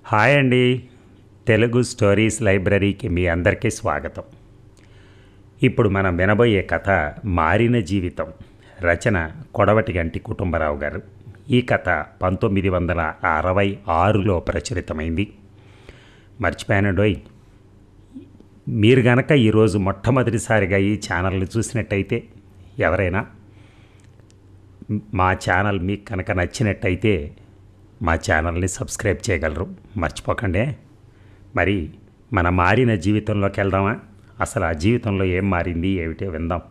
hi అండి Telugu stories లైబ్రరీకి మీ అందరికీ స్వాగతం ఇప్పుడు మనం వినబోయే కథ మారిన జీవితం రచన కొడవటి గంటి కుటుంబరావు గారు ఈ కథ పంతొమ్మిది వందల అరవై ఆరులో ప్రచురితమైంది మర్చిపోయానండోయ్ మీరు గనక ఈరోజు మొట్టమొదటిసారిగా ఈ ఛానల్ని చూసినట్టయితే ఎవరైనా మా ఛానల్ మీకు కనుక నచ్చినట్టయితే మా ఛానల్ని సబ్స్క్రైబ్ చేయగలరు మర్చిపోకండి మరి మన మారిన జీవితంలోకి వెళ్దామా అసలు ఆ జీవితంలో ఏం మారింది ఏమిటో విందాం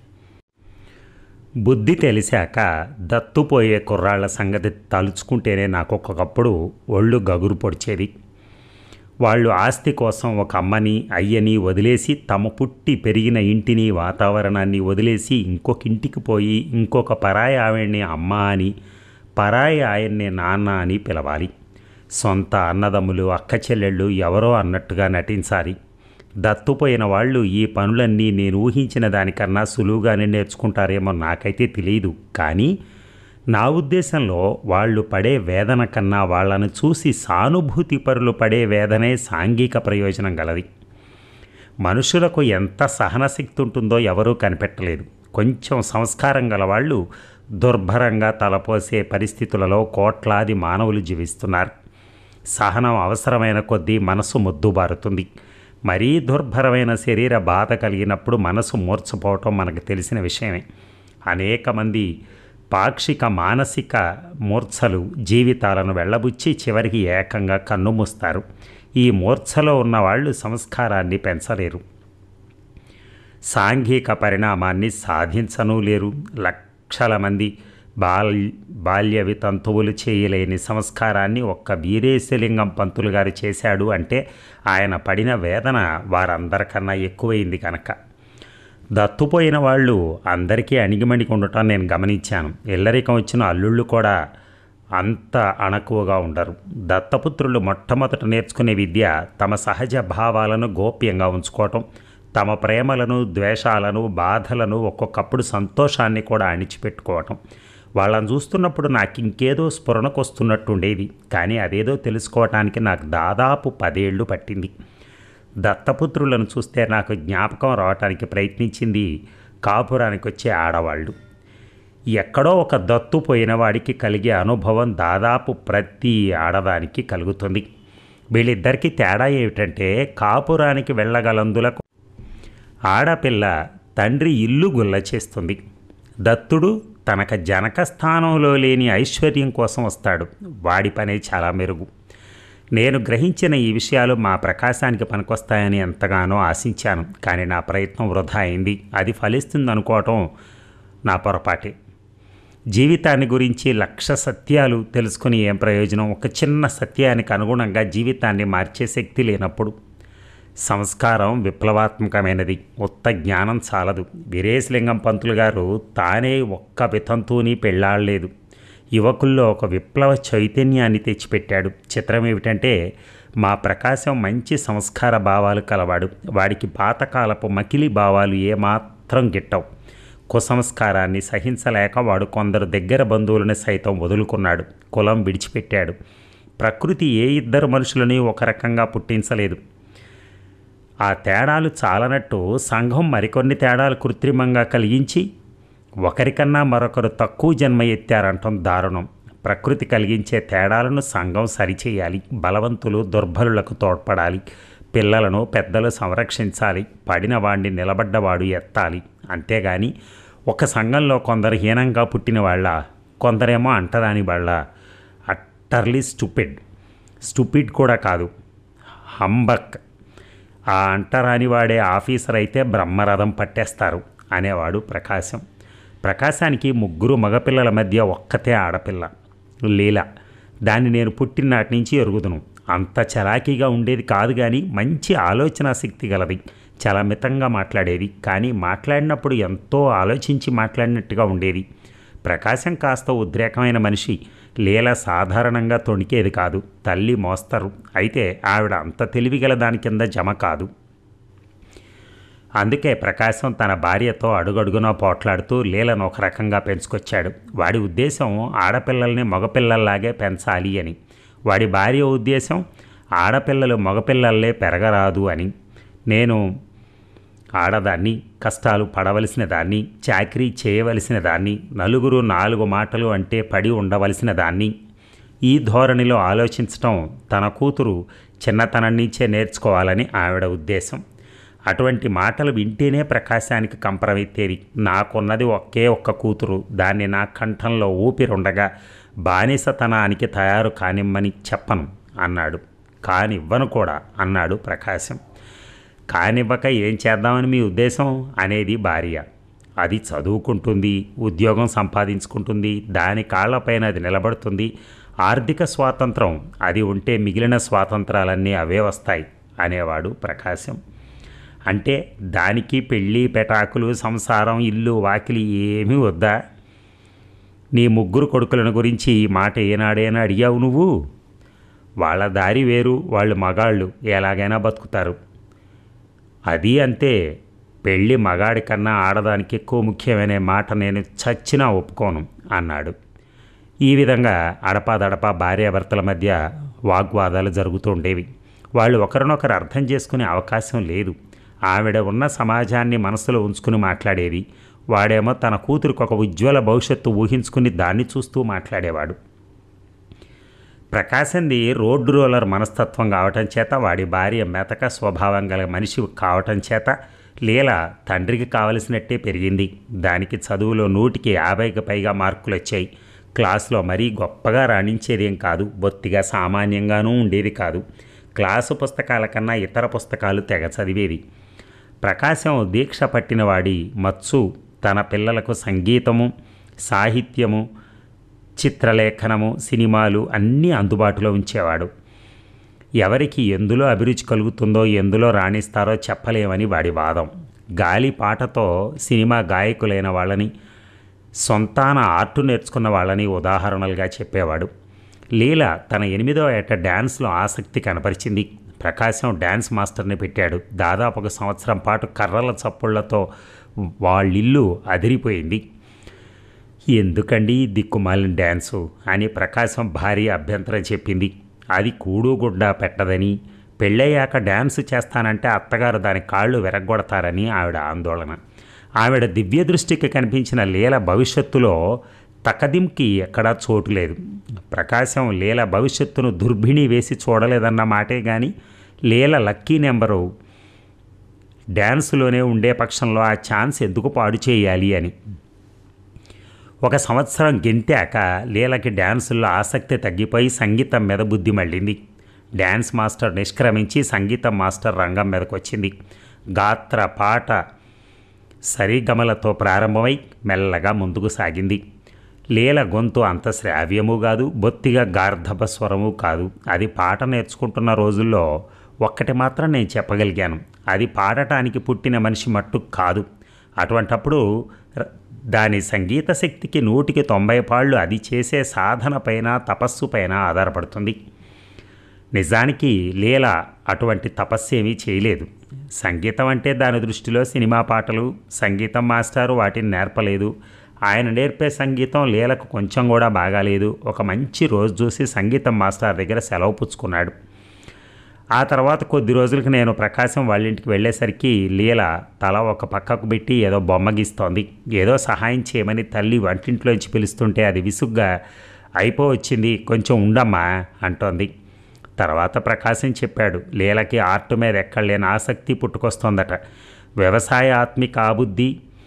బుద్ధి తెలిసాక దత్తుపోయే కుర్రాళ్ళ సంగతి తలుచుకుంటేనే నాకు ఒక్కొక్కప్పుడు ఒళ్ళు గగురు పొడిచేది వాళ్ళు ఆస్తి కోసం ఒక అమ్మని అయ్యని వదిలేసి తమ పుట్టి పెరిగిన ఇంటిని వాతావరణాన్ని వదిలేసి ఇంకొక ఇంటికి పోయి ఇంకొక పరాయి ఆవిడ్ని అమ్మ అని పరాయి ఆయన్ని నాన్న అని పిలవాలి సొంత అన్నదమ్ములు అక్క చెల్లెళ్ళు ఎవరో అన్నట్టుగా నటించాలి దత్తుపోయిన వాళ్ళు ఈ పనులన్నీ నేను ఊహించిన దానికన్నా సులువుగానే నేర్చుకుంటారేమో నాకైతే తెలియదు కానీ నా ఉద్దేశంలో వాళ్ళు పడే వేదన కన్నా వాళ్ళను చూసి సానుభూతి పరులు పడే వేదనే సాంఘిక ప్రయోజనం గలది మనుషులకు ఎంత సహనశక్తి ఉంటుందో ఎవరూ కనిపెట్టలేదు కొంచెం సంస్కారం గల వాళ్ళు దుర్భరంగా తలపోసే పరిస్థితులలో కోట్లాది మానవులు జీవిస్తున్నారు సహనం అవసరమైన కొద్దీ మనసు మొద్దుబారుతుంది మరీ దుర్భరమైన శరీర బాధ కలిగినప్పుడు మనసు మూర్చపోవటం మనకు తెలిసిన విషయమే అనేక మంది పాక్షిక మానసిక మూర్ఛలు జీవితాలను వెళ్ళబుచ్చి చివరికి ఏకంగా కన్నుమూస్తారు ఈ మూర్ఛలో ఉన్న వాళ్ళు సంస్కారాన్ని పెంచలేరు సాంఘిక పరిణామాన్ని సాధించనూ లేరు లక్షల మంది బాల్ బాల్య వితంతువులు చేయలేని సంస్కారాన్ని ఒక్క వీరేశలింగం పంతులు గారు చేశాడు అంటే ఆయన పడిన వేదన వారందరికన్నా ఎక్కువైంది కనుక దత్తుపోయిన వాళ్ళు అందరికీ అణిగిమణిగి ఉండటం నేను గమనించాను ఇల్లరికం వచ్చిన అల్లుళ్ళు కూడా అంత అణకువగా ఉండరు దత్తపుత్రులు మొట్టమొదట నేర్చుకునే విద్య తమ సహజ భావాలను గోప్యంగా ఉంచుకోవటం తమ ప్రేమలను ద్వేషాలను బాధలను ఒక్కొక్కప్పుడు సంతోషాన్ని కూడా అణిచిపెట్టుకోవటం వాళ్ళని చూస్తున్నప్పుడు నాకు ఇంకేదో స్ఫురణకు వస్తున్నట్టుండేది కానీ అదేదో తెలుసుకోవటానికి నాకు దాదాపు పదేళ్లు పట్టింది దత్తపుత్రులను చూస్తే నాకు జ్ఞాపకం రావటానికి ప్రయత్నించింది కాపురానికి వచ్చే ఆడవాళ్ళు ఎక్కడో ఒక దత్తు పోయిన వాడికి కలిగే అనుభవం దాదాపు ప్రతి ఆడదానికి కలుగుతుంది వీళ్ళిద్దరికీ తేడా ఏమిటంటే కాపురానికి వెళ్ళగలందులకు ఆడపిల్ల తండ్రి ఇల్లు గుల్ల చేస్తుంది దత్తుడు తనక జనక స్థానంలో లేని ఐశ్వర్యం కోసం వస్తాడు వాడి పనే చాలా మెరుగు నేను గ్రహించిన ఈ విషయాలు మా ప్రకాశానికి పనికొస్తాయని ఎంతగానో ఆశించాను కానీ నా ప్రయత్నం వృధా అయింది అది ఫలిస్తుంది అనుకోవటం నా పొరపాటే జీవితాన్ని గురించి లక్ష సత్యాలు తెలుసుకుని ఏం ప్రయోజనం ఒక చిన్న సత్యానికి అనుగుణంగా జీవితాన్ని మార్చే శక్తి లేనప్పుడు సంస్కారం విప్లవాత్మకమైనది ఉత్త జ్ఞానం చాలదు వీరేశలింగం పంతులు గారు తానే ఒక్క వితంతువుని పెళ్ళాడలేదు యువకుల్లో ఒక విప్లవ చైతన్యాన్ని తెచ్చిపెట్టాడు చిత్రం ఏమిటంటే మా ప్రకాశం మంచి సంస్కార భావాలు కలవాడు వాడికి పాతకాలపు మకిలి భావాలు ఏమాత్రం గిట్టవు కుసంస్కారాన్ని సహించలేక వాడు కొందరు దగ్గర బంధువులను సైతం వదులుకున్నాడు కులం విడిచిపెట్టాడు ప్రకృతి ఏ ఇద్దరు మనుషులని ఒక రకంగా పుట్టించలేదు ఆ తేడాలు చాలనట్టు సంఘం మరికొన్ని తేడాలు కృత్రిమంగా కలిగించి ఒకరికన్నా మరొకరు తక్కువ జన్మ ఎత్తారంటం దారుణం ప్రకృతి కలిగించే తేడాలను సంఘం సరిచేయాలి బలవంతులు దుర్బలులకు తోడ్పడాలి పిల్లలను పెద్దలు సంరక్షించాలి పడిన వాడిని నిలబడ్డవాడు ఎత్తాలి అంతేగాని ఒక సంఘంలో కొందరు హీనంగా పుట్టిన వాళ్ళ కొందరేమో అంటరాని వాళ్ళ అట్టర్లీ స్టూపిడ్ స్టూపిడ్ కూడా కాదు హంబక్ ఆ అంటరాని వాడే ఆఫీసర్ అయితే బ్రహ్మరథం పట్టేస్తారు అనేవాడు ప్రకాశం ప్రకాశానికి ముగ్గురు మగపిల్లల మధ్య ఒక్కతే ఆడపిల్ల లీల దాన్ని నేను పుట్టినాటి నుంచి ఎరుగుదును అంత చలాకీగా ఉండేది కాదు కానీ మంచి ఆలోచన శక్తి గలది చాలా మితంగా మాట్లాడేది కానీ మాట్లాడినప్పుడు ఎంతో ఆలోచించి మాట్లాడినట్టుగా ఉండేది ప్రకాశం కాస్త ఉద్రేకమైన మనిషి లీల సాధారణంగా తొణికేది కాదు తల్లి మోస్తరు అయితే ఆవిడ అంత తెలివిగల దాని కింద జమ కాదు అందుకే ప్రకాశం తన భార్యతో అడుగడుగునా పోట్లాడుతూ లీలను ఒక రకంగా పెంచుకొచ్చాడు వాడి ఉద్దేశం ఆడపిల్లల్ని మగపిల్లల్లాగే పెంచాలి అని వాడి భార్య ఉద్దేశం ఆడపిల్లలు మగపిల్లల్లే పెరగరాదు అని నేను ఆడదాన్ని కష్టాలు పడవలసిన దాన్ని చాకరీ చేయవలసిన దాన్ని నలుగురు నాలుగు మాటలు అంటే పడి ఉండవలసిన దాన్ని ఈ ధోరణిలో ఆలోచించటం తన కూతురు చిన్నతనం నుంచే నేర్చుకోవాలని ఆవిడ ఉద్దేశం అటువంటి మాటలు వింటేనే ప్రకాశానికి కంపరమెత్తేది నాకున్నది ఒకే ఒక్క కూతురు దాన్ని నా కంఠంలో ఊపిరుండగా బానిసతనానికి తయారు కానిమ్మని చెప్పను అన్నాడు కానివ్వను కూడా అన్నాడు ప్రకాశం కానివ్వక ఏం చేద్దామని మీ ఉద్దేశం అనేది భార్య అది చదువుకుంటుంది ఉద్యోగం సంపాదించుకుంటుంది దాని కాళ్ళపైన అది నిలబడుతుంది ఆర్థిక స్వాతంత్రం అది ఉంటే మిగిలిన స్వాతంత్రాలన్నీ అవే వస్తాయి అనేవాడు ప్రకాశం అంటే దానికి పెళ్ళి పెటాకులు సంసారం ఇల్లు వాకిలి ఏమీ వద్దా నీ ముగ్గురు కొడుకులను గురించి ఈ మాట ఏనాడైనా అడిగావు నువ్వు వాళ్ళ దారి వేరు వాళ్ళు మగాళ్ళు ఎలాగైనా బతుకుతారు అది అంతే పెళ్ళి మగాడి కన్నా ఆడదానికి ఎక్కువ ముఖ్యమనే మాట నేను చచ్చినా ఒప్పుకోను అన్నాడు ఈ విధంగా అడపాదడపా భార్యాభర్తల మధ్య వాగ్వాదాలు జరుగుతుండేవి వాళ్ళు ఒకరినొకరు అర్థం చేసుకునే అవకాశం లేదు ఆవిడ ఉన్న సమాజాన్ని మనసులో ఉంచుకుని మాట్లాడేది వాడేమో తన కూతురికి ఒక ఉజ్వల భవిష్యత్తు ఊహించుకుని దాన్ని చూస్తూ మాట్లాడేవాడు ప్రకాశంది రోడ్డు రోలర్ మనస్తత్వం కావటం చేత వాడి భార్య మెతక స్వభావం గల మనిషి కావటం చేత లీల తండ్రికి కావలసినట్టే పెరిగింది దానికి చదువులో నూటికి యాభైకి పైగా మార్కులు వచ్చాయి క్లాసులో మరీ గొప్పగా రాణించేదేం కాదు బొత్తిగా సామాన్యంగానూ ఉండేది కాదు క్లాసు పుస్తకాల కన్నా ఇతర పుస్తకాలు తెగ చదివేది ప్రకాశం దీక్ష పట్టినవాడి మత్సు తన పిల్లలకు సంగీతము సాహిత్యము చిత్రలేఖనము సినిమాలు అన్నీ అందుబాటులో ఉంచేవాడు ఎవరికి ఎందులో అభిరుచి కలుగుతుందో ఎందులో రాణిస్తారో చెప్పలేమని వాడి వాదం గాలి పాటతో సినిమా గాయకులైన వాళ్ళని సొంతాన ఆర్టు నేర్చుకున్న వాళ్ళని ఉదాహరణలుగా చెప్పేవాడు లీల తన ఎనిమిదో ఏట డ్యాన్స్లో ఆసక్తి కనపరిచింది ప్రకాశం డ్యాన్స్ మాస్టర్ని పెట్టాడు దాదాపు ఒక సంవత్సరం పాటు కర్రల చప్పుళ్లతో వాళ్ళిల్లు అదిరిపోయింది ఎందుకండి ఈ దిక్కుమాలిన డ్యాన్సు అని ప్రకాశం భార్య అభ్యంతరం చెప్పింది అది కూడుగుడ్డ పెట్టదని పెళ్ళయ్యాక డ్యాన్స్ చేస్తానంటే అత్తగారు దాని కాళ్ళు విరగ్గొడతారని ఆవిడ ఆందోళన ఆవిడ దివ్య దృష్టికి కనిపించిన లీల భవిష్యత్తులో తకదింకి ఎక్కడా చోటు లేదు ప్రకాశం లీల భవిష్యత్తును దుర్భిణి వేసి చూడలేదన్న మాటే కానీ లీల లక్కీ నెంబరు డ్యాన్సులోనే ఉండే పక్షంలో ఆ ఛాన్స్ ఎందుకు పాడు చేయాలి అని ఒక సంవత్సరం గెంతాక లీలకి డ్యాన్సుల్లో ఆసక్తి తగ్గిపోయి సంగీతం మీద బుద్ధి మళ్ళింది డ్యాన్స్ మాస్టర్ నిష్క్రమించి సంగీతం మాస్టర్ రంగం మీదకి వచ్చింది గాత్ర పాట సరిగమలతో ప్రారంభమై మెల్లగా ముందుకు సాగింది లీల గొంతు అంత శ్రావ్యము కాదు బొత్తిగా గార్ధప స్వరము కాదు అది పాట నేర్చుకుంటున్న రోజుల్లో ఒక్కటి మాత్రం నేను చెప్పగలిగాను అది పాడటానికి పుట్టిన మనిషి మట్టు కాదు అటువంటప్పుడు ర- దాని సంగీత శక్తికి నూటికి తొంభై పాళ్ళు అది చేసే సాధన పైన తపస్సు పైన ఆధారపడుతుంది నిజానికి లీల అటువంటి తపస్సేమీ చేయలేదు సంగీతం అంటే దాని దృష్టిలో సినిమా పాటలు సంగీతం మాస్టారు వాటిని నేర్పలేదు ఆయన నేర్పే సంగీతం లీలకు కొంచెం కూడా బాగాలేదు ఒక మంచి రోజు చూసి సంగీతం మాస్టర్ దగ్గర సెలవు పుచ్చుకున్నాడు ఆ తర్వాత కొద్ది రోజులకు నేను ప్రకాశం వాళ్ళ ఇంటికి వెళ్ళేసరికి లీల తల ఒక పక్కకు పెట్టి ఏదో బొమ్మ గీస్తోంది ఏదో సహాయం చేయమని తల్లి వంటింట్లోంచి పిలుస్తుంటే అది విసుగ్గా అయిపోవచ్చింది కొంచెం ఉండమ్మా అంటోంది తర్వాత ప్రకాశం చెప్పాడు లీలకి ఆర్ట్ మీద ఎక్కడలేని ఆసక్తి పుట్టుకొస్తోందట వ్యవసాయ ఆత్మిక ఆబుద్ధి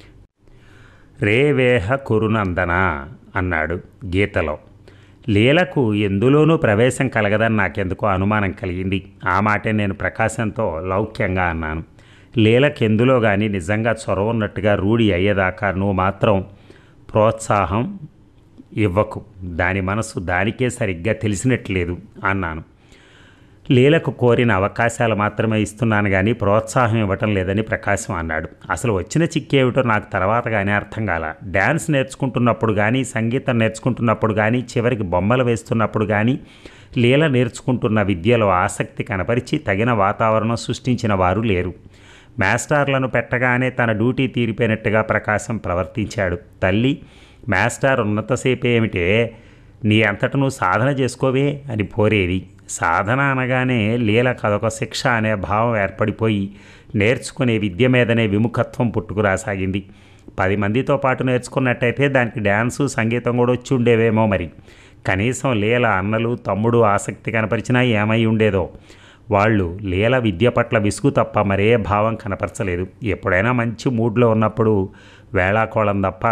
రేవేహ కురునందన అన్నాడు గీతలో లీలకు ఎందులోనూ ప్రవేశం కలగదని నాకెందుకో అనుమానం కలిగింది ఆ మాటే నేను ప్రకాశంతో లౌక్యంగా అన్నాను లీలకు ఎందులో కానీ నిజంగా చొరవ ఉన్నట్టుగా రూఢి అయ్యేదాకా నువ్వు మాత్రం ప్రోత్సాహం ఇవ్వకు దాని మనసు దానికే సరిగ్గా తెలిసినట్లేదు అన్నాను లీలకు కోరిన అవకాశాలు మాత్రమే ఇస్తున్నాను కానీ ప్రోత్సాహం ఇవ్వటం లేదని ప్రకాశం అన్నాడు అసలు వచ్చిన చిక్కేమిటో నాకు తర్వాత కానీ అర్థం కాల డ్యాన్స్ నేర్చుకుంటున్నప్పుడు కానీ సంగీతం నేర్చుకుంటున్నప్పుడు కానీ చివరికి బొమ్మలు వేస్తున్నప్పుడు కానీ లీల నేర్చుకుంటున్న విద్యలో ఆసక్తి కనపరిచి తగిన వాతావరణం సృష్టించిన వారు లేరు మాస్టార్లను పెట్టగానే తన డ్యూటీ తీరిపోయినట్టుగా ప్రకాశం ప్రవర్తించాడు తల్లి మాస్టర్ ఉన్నంతసేపు ఏమిటే నీ అంతట నువ్వు సాధన చేసుకోవే అని పోరేది సాధన అనగానే లీలకు అదొక శిక్ష అనే భావం ఏర్పడిపోయి నేర్చుకునే విద్య మీదనే విముఖత్వం పుట్టుకురాసాగింది పది మందితో పాటు నేర్చుకున్నట్టయితే దానికి డ్యాన్సు సంగీతం కూడా వచ్చి ఉండేవేమో మరి కనీసం లీల అన్నలు తమ్ముడు ఆసక్తి కనపరిచినా ఏమై ఉండేదో వాళ్ళు లీల విద్య పట్ల విసుగు తప్ప మరే భావం కనపరచలేదు ఎప్పుడైనా మంచి మూడ్లో ఉన్నప్పుడు వేళాకోళం తప్ప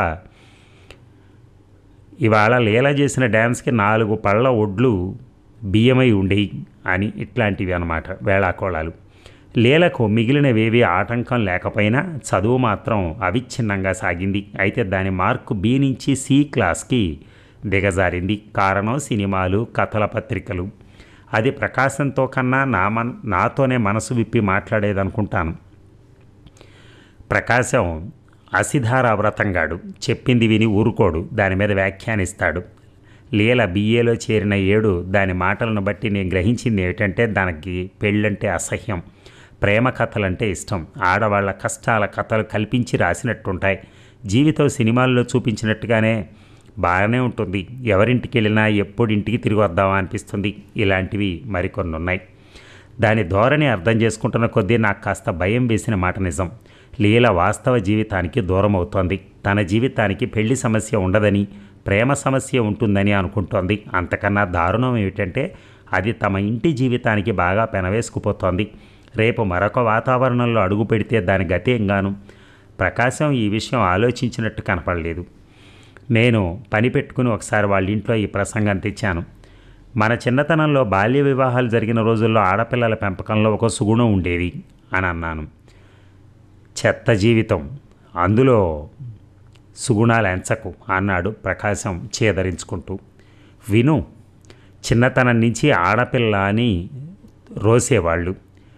ఇవాళ లీల చేసిన డ్యాన్స్కి నాలుగు పళ్ళ ఒడ్లు బియ్యమై ఉండేవి అని ఇట్లాంటివి అనమాట వేళాకోళాలు లీలకు మిగిలినవేవి ఆటంకం లేకపోయినా చదువు మాత్రం అవిచ్ఛిన్నంగా సాగింది అయితే దాని మార్కు బి నుంచి సి క్లాస్కి దిగజారింది కారణం సినిమాలు కథల పత్రికలు అది ప్రకాశంతో కన్నా నా మన్ నాతోనే మనసు విప్పి మాట్లాడేదనుకుంటాను ప్రకాశం అసిధార వ్రతంగాడు చెప్పింది విని ఊరుకోడు దాని మీద వ్యాఖ్యానిస్తాడు లీల బిఏలో చేరిన ఏడు దాని మాటలను బట్టి నేను గ్రహించింది ఏమిటంటే దానికి పెళ్ళంటే అసహ్యం ప్రేమ కథలంటే ఇష్టం ఆడవాళ్ళ కష్టాల కథలు కల్పించి రాసినట్టుంటాయి జీవితం సినిమాల్లో చూపించినట్టుగానే బాగానే ఉంటుంది ఎవరింటికి వెళ్ళినా ఎప్పుడు ఇంటికి తిరిగి వద్దామా అనిపిస్తుంది ఇలాంటివి మరికొన్ని ఉన్నాయి దాని ధోరణి అర్థం చేసుకుంటున్న కొద్దీ నాకు కాస్త భయం వేసిన మాట నిజం లీల వాస్తవ జీవితానికి దూరం అవుతోంది తన జీవితానికి పెళ్లి సమస్య ఉండదని ప్రేమ సమస్య ఉంటుందని అనుకుంటోంది అంతకన్నా దారుణం ఏమిటంటే అది తమ ఇంటి జీవితానికి బాగా పెనవేసుకుపోతోంది రేపు మరొక వాతావరణంలో అడుగు పెడితే దాని గతేంగాను ప్రకాశం ఈ విషయం ఆలోచించినట్టు కనపడలేదు నేను పని పెట్టుకుని ఒకసారి వాళ్ళ ఇంట్లో ఈ ప్రసంగం తెచ్చాను మన చిన్నతనంలో బాల్య వివాహాలు జరిగిన రోజుల్లో ఆడపిల్లల పెంపకంలో ఒక సుగుణం ఉండేది అని అన్నాను చెత్త జీవితం అందులో సుగుణాలు ఎంచకు అన్నాడు ప్రకాశం చేదరించుకుంటూ విను చిన్నతనం నుంచి ఆడపిల్ల అని రోసేవాళ్ళు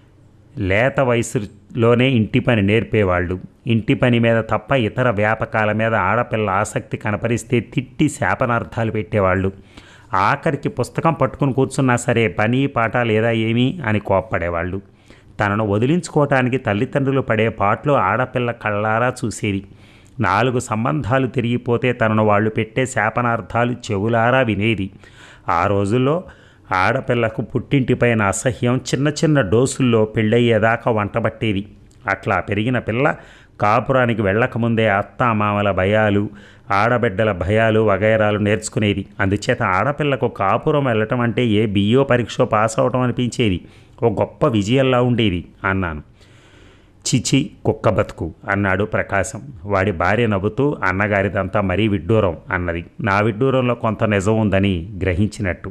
లేత వయసులోనే ఇంటి పని నేర్పేవాళ్ళు ఇంటి పని మీద తప్ప ఇతర వ్యాపకాల మీద ఆడపిల్ల ఆసక్తి కనపరిస్తే తిట్టి శాపనార్థాలు పెట్టేవాళ్ళు ఆఖరికి పుస్తకం పట్టుకుని కూర్చున్నా సరే పని పాట లేదా ఏమీ అని కోప్పడేవాళ్ళు తనను వదిలించుకోవటానికి తల్లిదండ్రులు పడే పాటలు ఆడపిల్ల కళ్ళారా చూసేది నాలుగు సంబంధాలు తిరిగిపోతే తనను వాళ్ళు పెట్టే శాపనార్థాలు చెవులారా వినేది ఆ రోజుల్లో ఆడపిల్లకు పుట్టింటిపైన అసహ్యం చిన్న చిన్న డోసుల్లో పెళ్ళయ్యేదాకా వంటబట్టేది అట్లా పెరిగిన పిల్ల కాపురానికి వెళ్ళకముందే అత్తామామల భయాలు ఆడబిడ్డల భయాలు వగైరాలు నేర్చుకునేది అందుచేత ఆడపిల్లకు కాపురం వెళ్ళటం అంటే ఏ బియ్యో పరీక్ష పాస్ అవటం అనిపించేది ఓ గొప్ప విజయంలా ఉండేది అన్నాను చిచి కుక్క బతుకు అన్నాడు ప్రకాశం వాడి భార్య నవ్వుతూ అన్నగారిదంతా మరీ విడ్డూరం అన్నది నా విడ్డూరంలో కొంత నిజం ఉందని గ్రహించినట్టు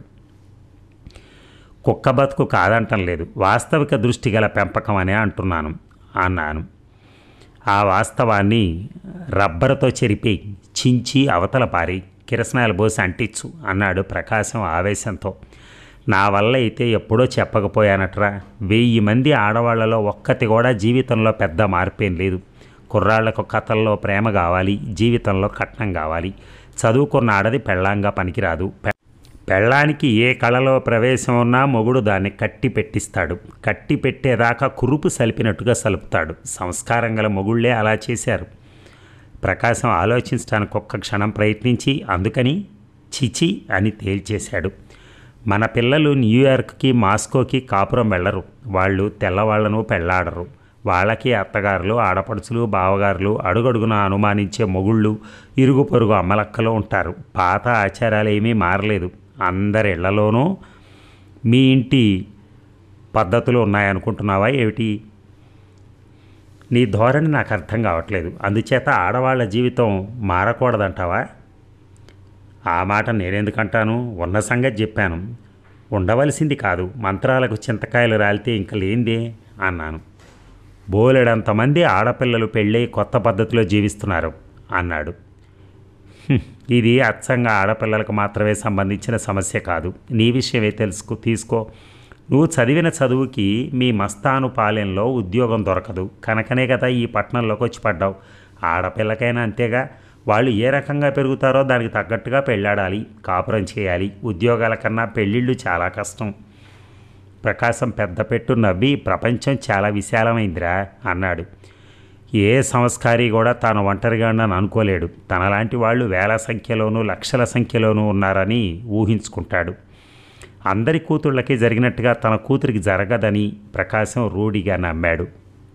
కుక్క బతుకు కాదంటం లేదు వాస్తవిక దృష్టి గల పెంపకం అనే అంటున్నాను అన్నాను ఆ వాస్తవాన్ని రబ్బరుతో చెరిపి చించి అవతల పారి కిరసనాలు పోసి అంటించు అన్నాడు ప్రకాశం ఆవేశంతో నా వల్ల అయితే ఎప్పుడో చెప్పకపోయానట్రా వెయ్యి మంది ఆడవాళ్లలో ఒక్కటి కూడా జీవితంలో పెద్ద మార్పేం లేదు కుర్రాళ్లకు కథల్లో ప్రేమ కావాలి జీవితంలో కట్నం కావాలి చదువుకున్న ఆడది పెళ్ళాంగా పనికిరాదు పె- పెళ్ళానికి ఏ కళలో ప్రవేశం ఉన్నా మొగుడు దాన్ని కట్టి పెట్టిస్తాడు కట్టి పెట్టేదాకా కురుపు సలిపినట్టుగా సలుపుతాడు సంస్కారం గల మొగుళ్ళే అలా చేశారు ప్రకాశం ఆలోచించడానికి ఒక్క క్షణం ప్రయత్నించి అందుకని చిచి అని తేల్చేశాడు మన పిల్లలు న్యూయార్క్కి మాస్కోకి కాపురం వెళ్ళరు వాళ్ళు తెల్లవాళ్లను పెళ్ళాడరు వాళ్ళకి అత్తగారులు ఆడపడుచులు బావగారులు అడుగడుగున అనుమానించే మొగుళ్ళు ఇరుగు పొరుగు అమ్మలక్కలు ఉంటారు పాత ఆచారాలు ఏమీ మారలేదు అందరి ఇళ్లలోనూ మీ ఇంటి పద్ధతులు ఉన్నాయనుకుంటున్నావా ఏమిటి నీ ధోరణి నాకు అర్థం కావట్లేదు అందుచేత ఆడవాళ్ళ జీవితం మారకూడదంటావా ఆ మాట నేనెందుకంటాను ఉన్న సంగతి చెప్పాను ఉండవలసింది కాదు మంత్రాలకు చింతకాయలు రాలితే ఇంక లేనిదే అన్నాను బోలెడంతమంది ఆడపిల్లలు పెళ్ళై కొత్త పద్ధతిలో జీవిస్తున్నారు అన్నాడు "హ్మ్, ఇది అచ్చంగా ఆడపిల్లలకు మాత్రమే సంబంధించిన సమస్య కాదు నీ విషయమే తెలుసుకో తీసుకో నువ్వు చదివిన చదువుకి మీ మస్తాను పాలెంలో ఉద్యోగం దొరకదు కనుకనే కదా ఈ పట్టణంలోకి వచ్చి పడ్డావు ఆడపిల్లకైనా అంతేగా వాళ్ళు ఏ రకంగా పెరుగుతారో దానికి తగ్గట్టుగా పెళ్ళాడాలి కాపురం చేయాలి ఉద్యోగాల కన్నా పెళ్ళిళ్ళు చాలా కష్టం ప్రకాశం పెద్ద పెట్టు నవ్వి ప్రపంచం చాలా విశాలమైందిరా అన్నాడు ఏ సంస్కారి కూడా తాను ఒంటరిగా అని అనుకోలేడు తనలాంటి వాళ్ళు వేల సంఖ్యలోనూ లక్షల సంఖ్యలోనూ ఉన్నారని ఊహించుకుంటాడు అందరి కూతుళ్ళకి జరిగినట్టుగా తన కూతురికి జరగదని ప్రకాశం రూఢిగా నమ్మాడు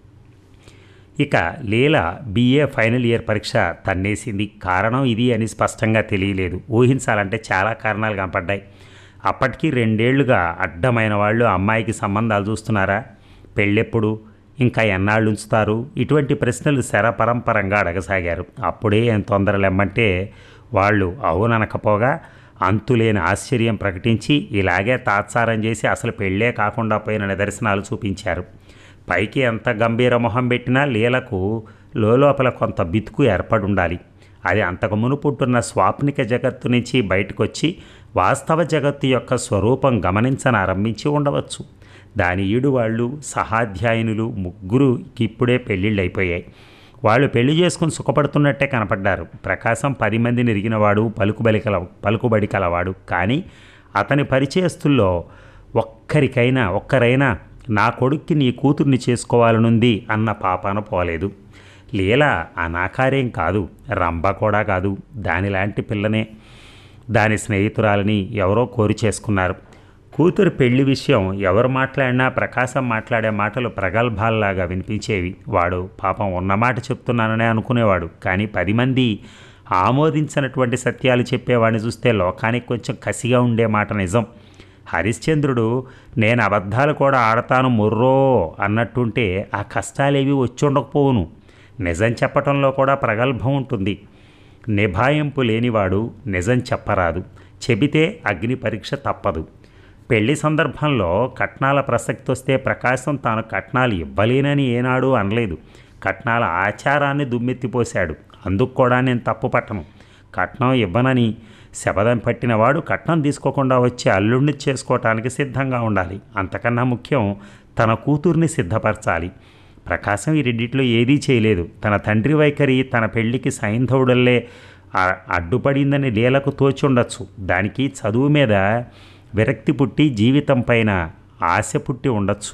ఇక లీల బీఏ ఫైనల్ ఇయర్ పరీక్ష తన్నేసింది కారణం ఇది అని స్పష్టంగా తెలియలేదు ఊహించాలంటే చాలా కారణాలు కనపడ్డాయి అప్పటికి రెండేళ్లుగా అడ్డమైన వాళ్ళు అమ్మాయికి సంబంధాలు చూస్తున్నారా పెళ్ళెప్పుడు ఇంకా ఎన్నాళ్ళు ఉంచుతారు ఇటువంటి ప్రశ్నలు శరపరంపరంగా అడగసాగారు అప్పుడే ఏం తొందరలేమ్మంటే వాళ్ళు అవుననకపోగా అంతులేని ఆశ్చర్యం ప్రకటించి ఇలాగే తాత్సారం చేసి అసలు పెళ్ళే కాకుండా పోయిన నిదర్శనాలు చూపించారు పైకి ఎంత గంభీర మొహం పెట్టినా లీలకు లోపల కొంత బితుకు ఏర్పడి ఉండాలి అది అంతకు మునుపుంటున్న స్వాప్నిక జగత్తు నుంచి బయటకొచ్చి వాస్తవ జగత్తు యొక్క స్వరూపం గమనించనారంభించి ఉండవచ్చు దాని ఈడు వాళ్ళు సహాధ్యాయునులు ముగ్గురుకి ఇప్పుడే పెళ్ళిళ్ళు అయిపోయాయి వాళ్ళు పెళ్లి చేసుకుని సుఖపడుతున్నట్టే కనపడ్డారు ప్రకాశం పది మందిని ఎరిగినవాడు పలుకుబలి కల పలుకుబడి కలవాడు కానీ అతని పరిచయస్తుల్లో ఒక్కరికైనా ఒక్కరైనా నా కొడుక్కి నీ కూతుర్ని చేసుకోవాలనుంది అన్న పాపాన పోలేదు లీల ఆ నాకారేం కాదు రంభ కూడా కాదు దానిలాంటి పిల్లనే దాని స్నేహితురాలని ఎవరో కోరి చేసుకున్నారు కూతురు పెళ్లి విషయం ఎవరు మాట్లాడినా ప్రకాశం మాట్లాడే మాటలు ప్రగల్భాల్లాగా వినిపించేవి వాడు పాపం ఉన్నమాట చెప్తున్నాననే అనుకునేవాడు కానీ పది మంది ఆమోదించినటువంటి సత్యాలు చెప్పేవాడిని చూస్తే లోకానికి కొంచెం కసిగా ఉండే మాట నిజం హరిశ్చంద్రుడు నేను అబద్ధాలు కూడా ఆడతాను ముర్రో అన్నట్టుంటే ఆ కష్టాలేవి వచ్చి ఉండకపోవును నిజం చెప్పటంలో కూడా ప్రగల్భం ఉంటుంది నిభాయింపు లేనివాడు నిజం చెప్పరాదు చెబితే అగ్ని పరీక్ష తప్పదు పెళ్లి సందర్భంలో కట్నాల ప్రసక్తి వస్తే ప్రకాశం తాను కట్నాలు ఇవ్వలేనని ఏనాడు అనలేదు కట్నాల ఆచారాన్ని దుమ్మెత్తిపోశాడు అందుకు కూడా నేను తప్పు పట్టను కట్నం ఇవ్వనని శపథం పట్టినవాడు కట్నం తీసుకోకుండా వచ్చి అల్లుడిని చేసుకోవటానికి సిద్ధంగా ఉండాలి అంతకన్నా ముఖ్యం తన కూతుర్ని సిద్ధపరచాలి ప్రకాశం ఈ రెండిట్లో ఏదీ చేయలేదు తన తండ్రి వైఖరి తన పెళ్లికి సైంధవుడల్లే ఆ- అడ్డుపడిందని లీలకు తోచి ఉండొచ్చు దానికి చదువు మీద విరక్తి పుట్టి జీవితం పైన ఆశ పుట్టి ఉండొచ్చు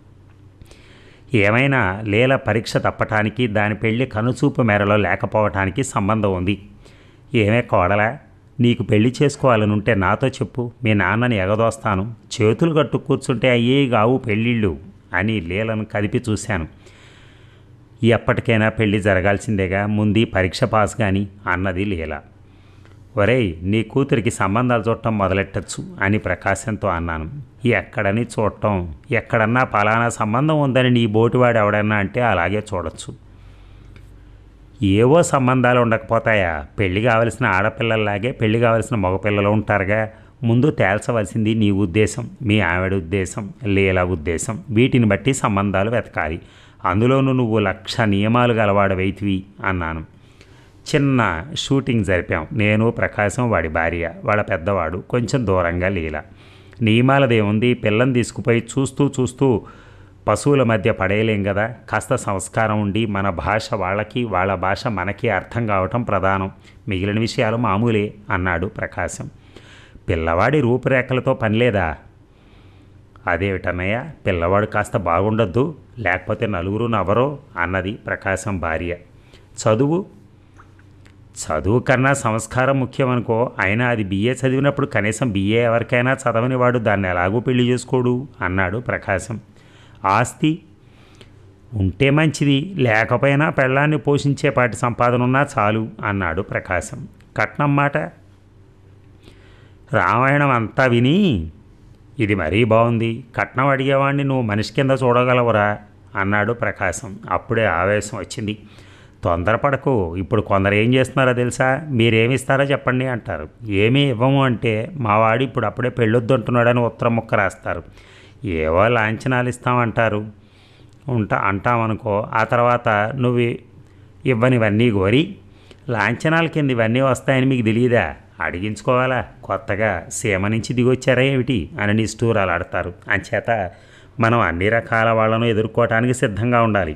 ఏమైనా లీల పరీక్ష తప్పటానికి దాని పెళ్లి కనుచూపు మేరలో లేకపోవటానికి సంబంధం ఉంది ఏమే కోడలా నీకు పెళ్లి చేసుకోవాలనుంటే నాతో చెప్పు మీ నాన్నని ఎగదోస్తాను చేతులు కట్టు కూర్చుంటే అయ్యే గావు పెళ్ళిళ్ళు అని లీలను కదిపి చూశాను ఎప్పటికైనా పెళ్లి జరగాల్సిందేగా ముందు ఈ పరీక్ష పాస్ కానీ అన్నది లీల ఒరేయ్ నీ కూతురికి సంబంధాలు చూడటం మొదలెట్టచ్చు అని ప్రకాశంతో అన్నాను ఎక్కడని చూడటం ఎక్కడన్నా పలానా సంబంధం ఉందని నీ బోటివాడు ఎవడన్నా అంటే అలాగే చూడొచ్చు ఏవో సంబంధాలు ఉండకపోతాయా పెళ్లి కావలసిన ఆడపిల్లల్లాగే పెళ్లి కావలసిన మగపిల్లలు ఉంటారుగా ముందు తేల్చవలసింది నీ ఉద్దేశం మీ ఆవిడ ఉద్దేశం లీల ఉద్దేశం వీటిని బట్టి సంబంధాలు వెతకాలి అందులోనూ నువ్వు లక్ష నియమాలు గలవాడవైతివి అన్నాను చిన్న షూటింగ్ జరిపాం నేను ప్రకాశం వాడి భార్య వాళ్ళ పెద్దవాడు కొంచెం దూరంగా లీల నియమాలదేముంది పిల్లని తీసుకుపోయి చూస్తూ చూస్తూ పశువుల మధ్య పడేయలేం కదా కాస్త సంస్కారం ఉండి మన భాష వాళ్ళకి వాళ్ళ భాష మనకి అర్థం కావటం ప్రధానం మిగిలిన విషయాలు మామూలే అన్నాడు ప్రకాశం పిల్లవాడి రూపురేఖలతో పనిలేదా అదేమిటన్నయ్య పిల్లవాడు కాస్త బాగుండొద్దు లేకపోతే నలుగురు నవ్వరో అన్నది ప్రకాశం భార్య చదువు చదువు కన్నా సంస్కారం ముఖ్యం అనుకో అయినా అది బిఏ చదివినప్పుడు కనీసం బిఏ ఎవరికైనా చదవని వాడు దాన్ని ఎలాగూ పెళ్లి చేసుకోడు అన్నాడు ప్రకాశం ఆస్తి ఉంటే మంచిది లేకపోయినా పెళ్ళాన్ని పోషించేపాటి సంపాదన ఉన్నా చాలు అన్నాడు ప్రకాశం కట్నం మాట రామాయణం అంతా విని ఇది మరీ బాగుంది కట్నం అడిగేవాడిని నువ్వు మనిషి కింద చూడగలవురా అన్నాడు ప్రకాశం అప్పుడే ఆవేశం వచ్చింది తొందరపడకు ఇప్పుడు కొందరు ఏం చేస్తున్నారో తెలుసా మీరేమిస్తారో చెప్పండి అంటారు ఏమీ ఇవ్వము అంటే మా వాడు ఇప్పుడు అప్పుడే పెళ్ళొద్దు అంటున్నాడని ఉత్తరం ముక్క రాస్తారు ఏవో లాంఛనాలు ఇస్తామంటారు ఉంటా అంటామనుకో ఆ తర్వాత నువ్వు ఇవ్వనివన్నీ కోరి లాంఛనాల కింద ఇవన్నీ వస్తాయని మీకు తెలియదా అడిగించుకోవాలా కొత్తగా సీమ నుంచి దిగొచ్చారా ఏమిటి అని నిష్ఠూరాలు ఆడతారు అంచేత మనం అన్ని రకాల వాళ్ళను ఎదుర్కోవటానికి సిద్ధంగా ఉండాలి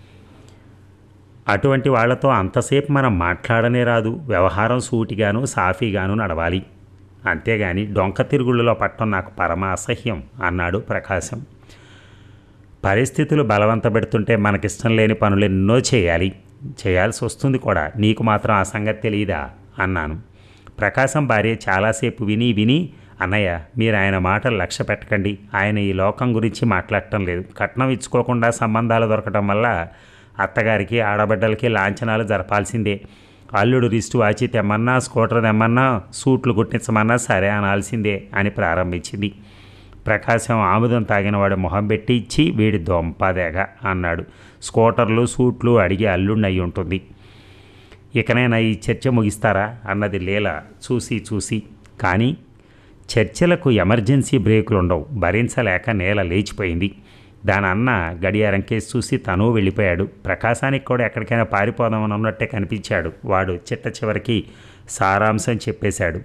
అటువంటి వాళ్ళతో అంతసేపు మనం మాట్లాడనే రాదు వ్యవహారం సూటిగాను సాఫీగాను నడవాలి అంతేగాని డొంక తిరుగుళ్ళలో పట్టం నాకు పరమ అసహ్యం అన్నాడు ప్రకాశం పరిస్థితులు బలవంత పెడుతుంటే మనకిష్టం లేని పనులు ఎన్నో చేయాలి చేయాల్సి వస్తుంది కూడా నీకు మాత్రం ఆ సంగతి తెలియదా అన్నాను ప్రకాశం భార్య చాలాసేపు విని విని అన్నయ్య మీరు ఆయన మాటలు లక్ష్య పెట్టకండి ఆయన ఈ లోకం గురించి మాట్లాడటం లేదు కట్నం ఇచ్చుకోకుండా సంబంధాలు దొరకటం వల్ల అత్తగారికి ఆడబిడ్డలకి లాంఛనాలు జరపాల్సిందే అల్లుడు రిస్టు వాచి తెమ్మన్నా స్కూటర్ తెమ్మన్నా సూట్లు కుట్టించమన్నా సరే అనాల్సిందే అని ప్రారంభించింది ప్రకాశం ఆముదం తాగినవాడు మొహం పెట్టి ఇచ్చి వీడి దొంపదేగ అన్నాడు స్కూటర్లు సూట్లు అడిగి అల్లుండి అయి ఉంటుంది ఇకనైనా ఈ చర్చ ముగిస్తారా అన్నది లీల చూసి చూసి కానీ చర్చలకు ఎమర్జెన్సీ బ్రేకులు ఉండవు భరించలేక నేల లేచిపోయింది దాని అన్న గడియారం కేసు చూసి తను వెళ్ళిపోయాడు ప్రకాశానికి కూడా ఎక్కడికైనా పారిపోదామని ఉన్నట్టే కనిపించాడు వాడు చిట్ట చివరికి సారాంశం చెప్పేశాడు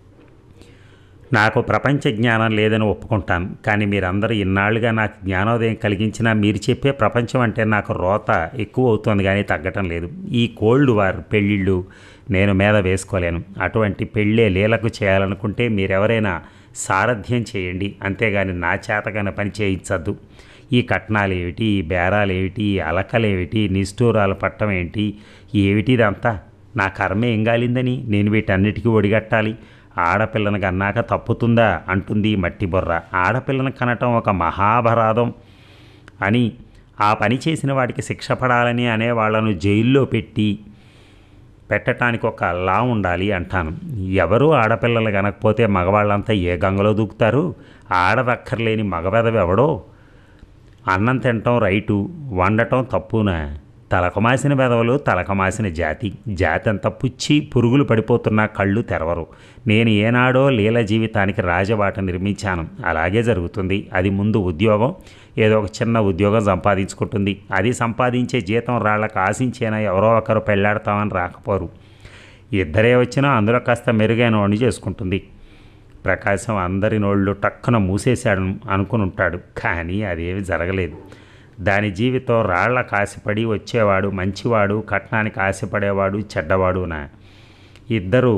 నాకు ప్రపంచ జ్ఞానం లేదని ఒప్పుకుంటాను కానీ మీరందరూ ఇన్నాళ్ళుగా నాకు జ్ఞానోదయం కలిగించినా మీరు చెప్పే ప్రపంచం అంటే నాకు రోత ఎక్కువ అవుతుంది కానీ తగ్గటం లేదు ఈ కోల్డ్ వార్ పెళ్ళిళ్ళు నేను మీద వేసుకోలేను అటువంటి పెళ్ళే లీలకు చేయాలనుకుంటే మీరెవరైనా సారథ్యం చేయండి అంతేగాని నా చేతగానే పని చేయించద్దు ఈ కట్నాలు ఏమిటి ఈ బేరాలు ఏమిటి ఈ అలకలేమిటి నిష్ఠూరాలు పట్టం ఏంటి ఏమిటి ఇదంతా నా కర్మ ఏం గాలిందని నేను వీటన్నిటికీ ఒడిగట్టాలి ఆడపిల్లను కన్నాక తప్పుతుందా అంటుంది ఈ మట్టి బొర్ర ఆడపిల్లను కనటం ఒక మహాపరాధం అని ఆ పని చేసిన వాడికి శిక్ష పడాలని అనే వాళ్ళను జైల్లో పెట్టి పెట్టడానికి ఒక లా ఉండాలి అంటాను ఎవరు ఆడపిల్లలు కనకపోతే మగవాళ్ళంతా ఏ గంగలో దూకుతారు ఆడదక్కర్లేని మగవెదవి ఎవడో అన్నం తినటం రైటు వండటం తప్పునా తలకమాసిన బెదవలు తలకమాసిన జాతి జాతి అంత పుచ్చి పురుగులు పడిపోతున్న కళ్ళు తెరవరు నేను ఏనాడో లీల జీవితానికి రాజబాట నిర్మించాను అలాగే జరుగుతుంది అది ముందు ఉద్యోగం ఏదో ఒక చిన్న ఉద్యోగం సంపాదించుకుంటుంది అది సంపాదించే జీతం రాళ్ళకు ఆశించేనా ఎవరో ఒకరు పెళ్ళాడతామని రాకపోరు ఇద్దరే వచ్చినా అందులో కాస్త మెరుగైన వాడిని చేసుకుంటుంది ప్రకాశం అందరి నోళ్ళు టక్కున మూసేశాడు అనుకుని ఉంటాడు కానీ అదేమి జరగలేదు దాని జీవితం రాళ్ల కాసిపడి వచ్చేవాడు మంచివాడు కట్నానికి ఆశపడేవాడు చెడ్డవాడునా ఇద్దరు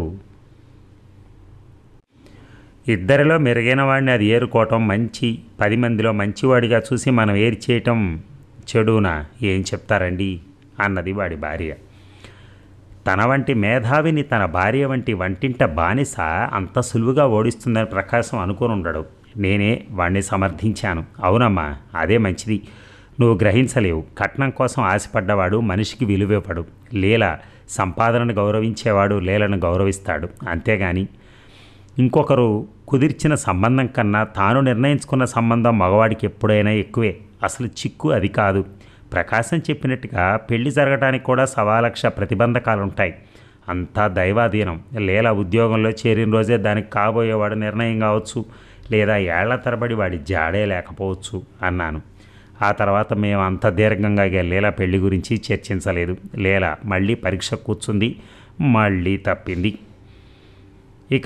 ఇద్దరిలో మెరుగైన వాడిని అది ఏరుకోవటం మంచి పది మందిలో మంచివాడిగా చూసి మనం ఏరి చేయటం చెడునా ఏం చెప్తారండి అన్నది వాడి భార్య తన వంటి మేధావిని తన భార్య వంటి వంటింట బానిస అంత సులువుగా ఓడిస్తుందని ప్రకాశం అనుకుని ఉండడు నేనే వాణ్ణి సమర్థించాను అవునమ్మా అదే మంచిది నువ్వు గ్రహించలేవు కట్నం కోసం ఆశపడ్డవాడు మనిషికి విలువివ్వడు లీల సంపాదనను గౌరవించేవాడు లీలను గౌరవిస్తాడు అంతేగాని ఇంకొకరు కుదిర్చిన సంబంధం కన్నా తాను నిర్ణయించుకున్న సంబంధం మగవాడికి ఎప్పుడైనా ఎక్కువే అసలు చిక్కు అది కాదు ప్రకాశం చెప్పినట్టుగా పెళ్లి జరగడానికి కూడా సవాలక్ష ప్రతిబంధకాలు ఉంటాయి అంతా దైవాధీనం లీల ఉద్యోగంలో చేరిన రోజే దానికి కాబోయేవాడు నిర్ణయం కావచ్చు లేదా ఏళ్ల తరబడి వాడి జాడే లేకపోవచ్చు అన్నాను ఆ తర్వాత మేము అంత దీర్ఘంగా ఇక లీల పెళ్లి గురించి చర్చించలేదు లీల మళ్ళీ పరీక్ష కూర్చుంది మళ్ళీ తప్పింది ఇక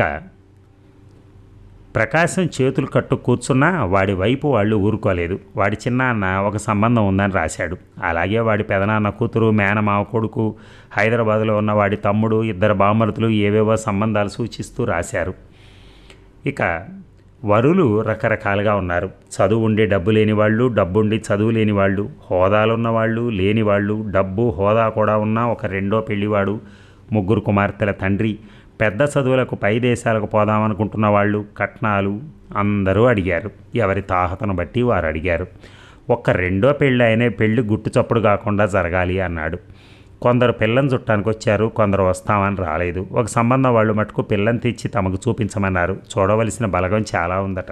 ప్రకాశం చేతులు కట్టు కూర్చున్నా వాడి వైపు వాళ్ళు ఊరుకోలేదు వాడి చిన్నాన్న ఒక సంబంధం ఉందని రాశాడు అలాగే వాడి పెదనాన్న కూతురు మేనమావ కొడుకు హైదరాబాదులో ఉన్న వాడి తమ్ముడు ఇద్దరు బామరుతులు ఏవేవో సంబంధాలు సూచిస్తూ రాశారు ఇక వరులు రకరకాలుగా ఉన్నారు చదువు ఉండి డబ్బు లేని వాళ్ళు డబ్బుండి చదువు లేని వాళ్ళు హోదాలున్న వాళ్ళు లేని వాళ్ళు డబ్బు హోదా కూడా ఉన్న ఒక రెండో పెళ్లివాడు ముగ్గురు కుమార్తెల తండ్రి పెద్ద చదువులకు పై దేశాలకు పోదామనుకుంటున్న వాళ్ళు కట్నాలు అందరూ అడిగారు ఎవరి తాహతను బట్టి వారు అడిగారు ఒక్క రెండో పెళ్ళి అయినే పెళ్ళి గుట్టు చప్పుడు కాకుండా జరగాలి అన్నాడు కొందరు పిల్లని చుట్టానికి వచ్చారు కొందరు వస్తామని రాలేదు ఒక సంబంధం వాళ్ళు మటుకు పిల్లని తెచ్చి తమకు చూపించమన్నారు చూడవలసిన బలగం చాలా ఉందట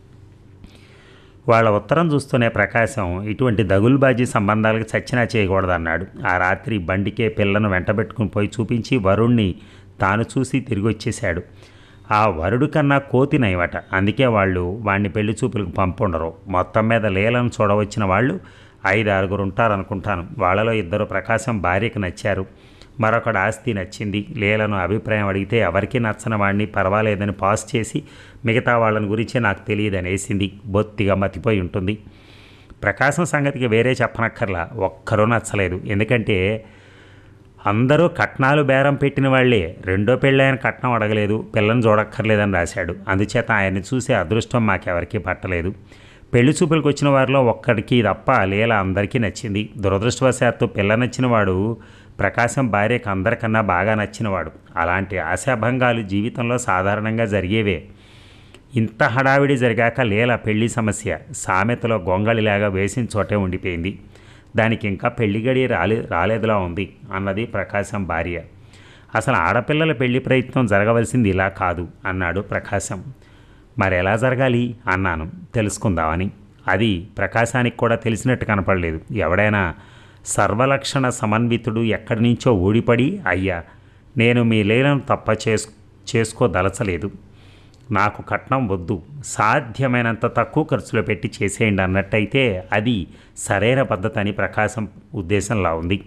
వాళ్ళ ఉత్తరం చూస్తూనే ప్రకాశం ఇటువంటి దగులుబాజీ సంబంధాలకు చచ్చినా చేయకూడదన్నాడు ఆ రాత్రి బండికే పిల్లను వెంటబెట్టుకుని పోయి చూపించి వరుణ్ణి తాను చూసి తిరిగి వచ్చేశాడు ఆ వరుడు కన్నా కోతి నయమట అందుకే వాళ్ళు వాడిని పెళ్లి చూపులకు పంపుండరు మొత్తం మీద లీలను చూడవచ్చిన వాళ్ళు ఐదు ఆరుగురు ఉంటారనుకుంటాను వాళ్ళలో ఇద్దరు ప్రకాశం భార్యకు నచ్చారు మరొకడు ఆస్తి నచ్చింది లీలను అభిప్రాయం అడిగితే ఎవరికీ నచ్చని వాడిని పర్వాలేదని పాస్ చేసి మిగతా వాళ్ళని గురించి నాకు తెలియదని వేసింది బొత్తిగా మతిపోయి ఉంటుంది ప్రకాశం సంగతికి వేరే చెప్పనక్కర్లా ఒక్కరూ నచ్చలేదు ఎందుకంటే అందరూ కట్నాలు బేరం పెట్టిన వాళ్ళే రెండో పెళ్ళైన కట్నం అడగలేదు పిల్లని చూడక్కర్లేదని రాశాడు అందుచేత ఆయన్ని చూసే అదృష్టం మాకెవరికీ పట్టలేదు పెళ్లి చూపులకు వచ్చిన వారిలో ఒక్కడికి తప్ప లీల అందరికీ నచ్చింది దురదృష్టవశాత్తు పిల్ల నచ్చిన వాడు ప్రకాశం భార్యకు అందరికన్నా బాగా నచ్చినవాడు అలాంటి ఆశాభంగాలు జీవితంలో సాధారణంగా జరిగేవే ఇంత హడావిడి జరిగాక లీల పెళ్లి సమస్య సామెతలో గొంగళిలాగా వేసిన చోటే ఉండిపోయింది దానికి ఇంకా పెళ్లి గడి రాలే రాలేదులా ఉంది అన్నది ప్రకాశం భార్య అసలు ఆడపిల్లల పెళ్లి ప్రయత్నం జరగవలసింది ఇలా కాదు అన్నాడు ప్రకాశం మరి ఎలా జరగాలి అన్నాను తెలుసుకుందామని అది ప్రకాశానికి కూడా తెలిసినట్టు కనపడలేదు ఎవడైనా సర్వలక్షణ సమన్వితుడు ఎక్కడి నుంచో ఊడిపడి అయ్యా నేను మీ లీలను తప్ప చేసు చేసుకోదలచలేదు నాకు కట్నం వద్దు సాధ్యమైనంత తక్కువ ఖర్చులో పెట్టి చేసేయండి అన్నట్టయితే అది సరైన పద్ధతి అని ప్రకాశం ఉద్దేశంలా ఉంది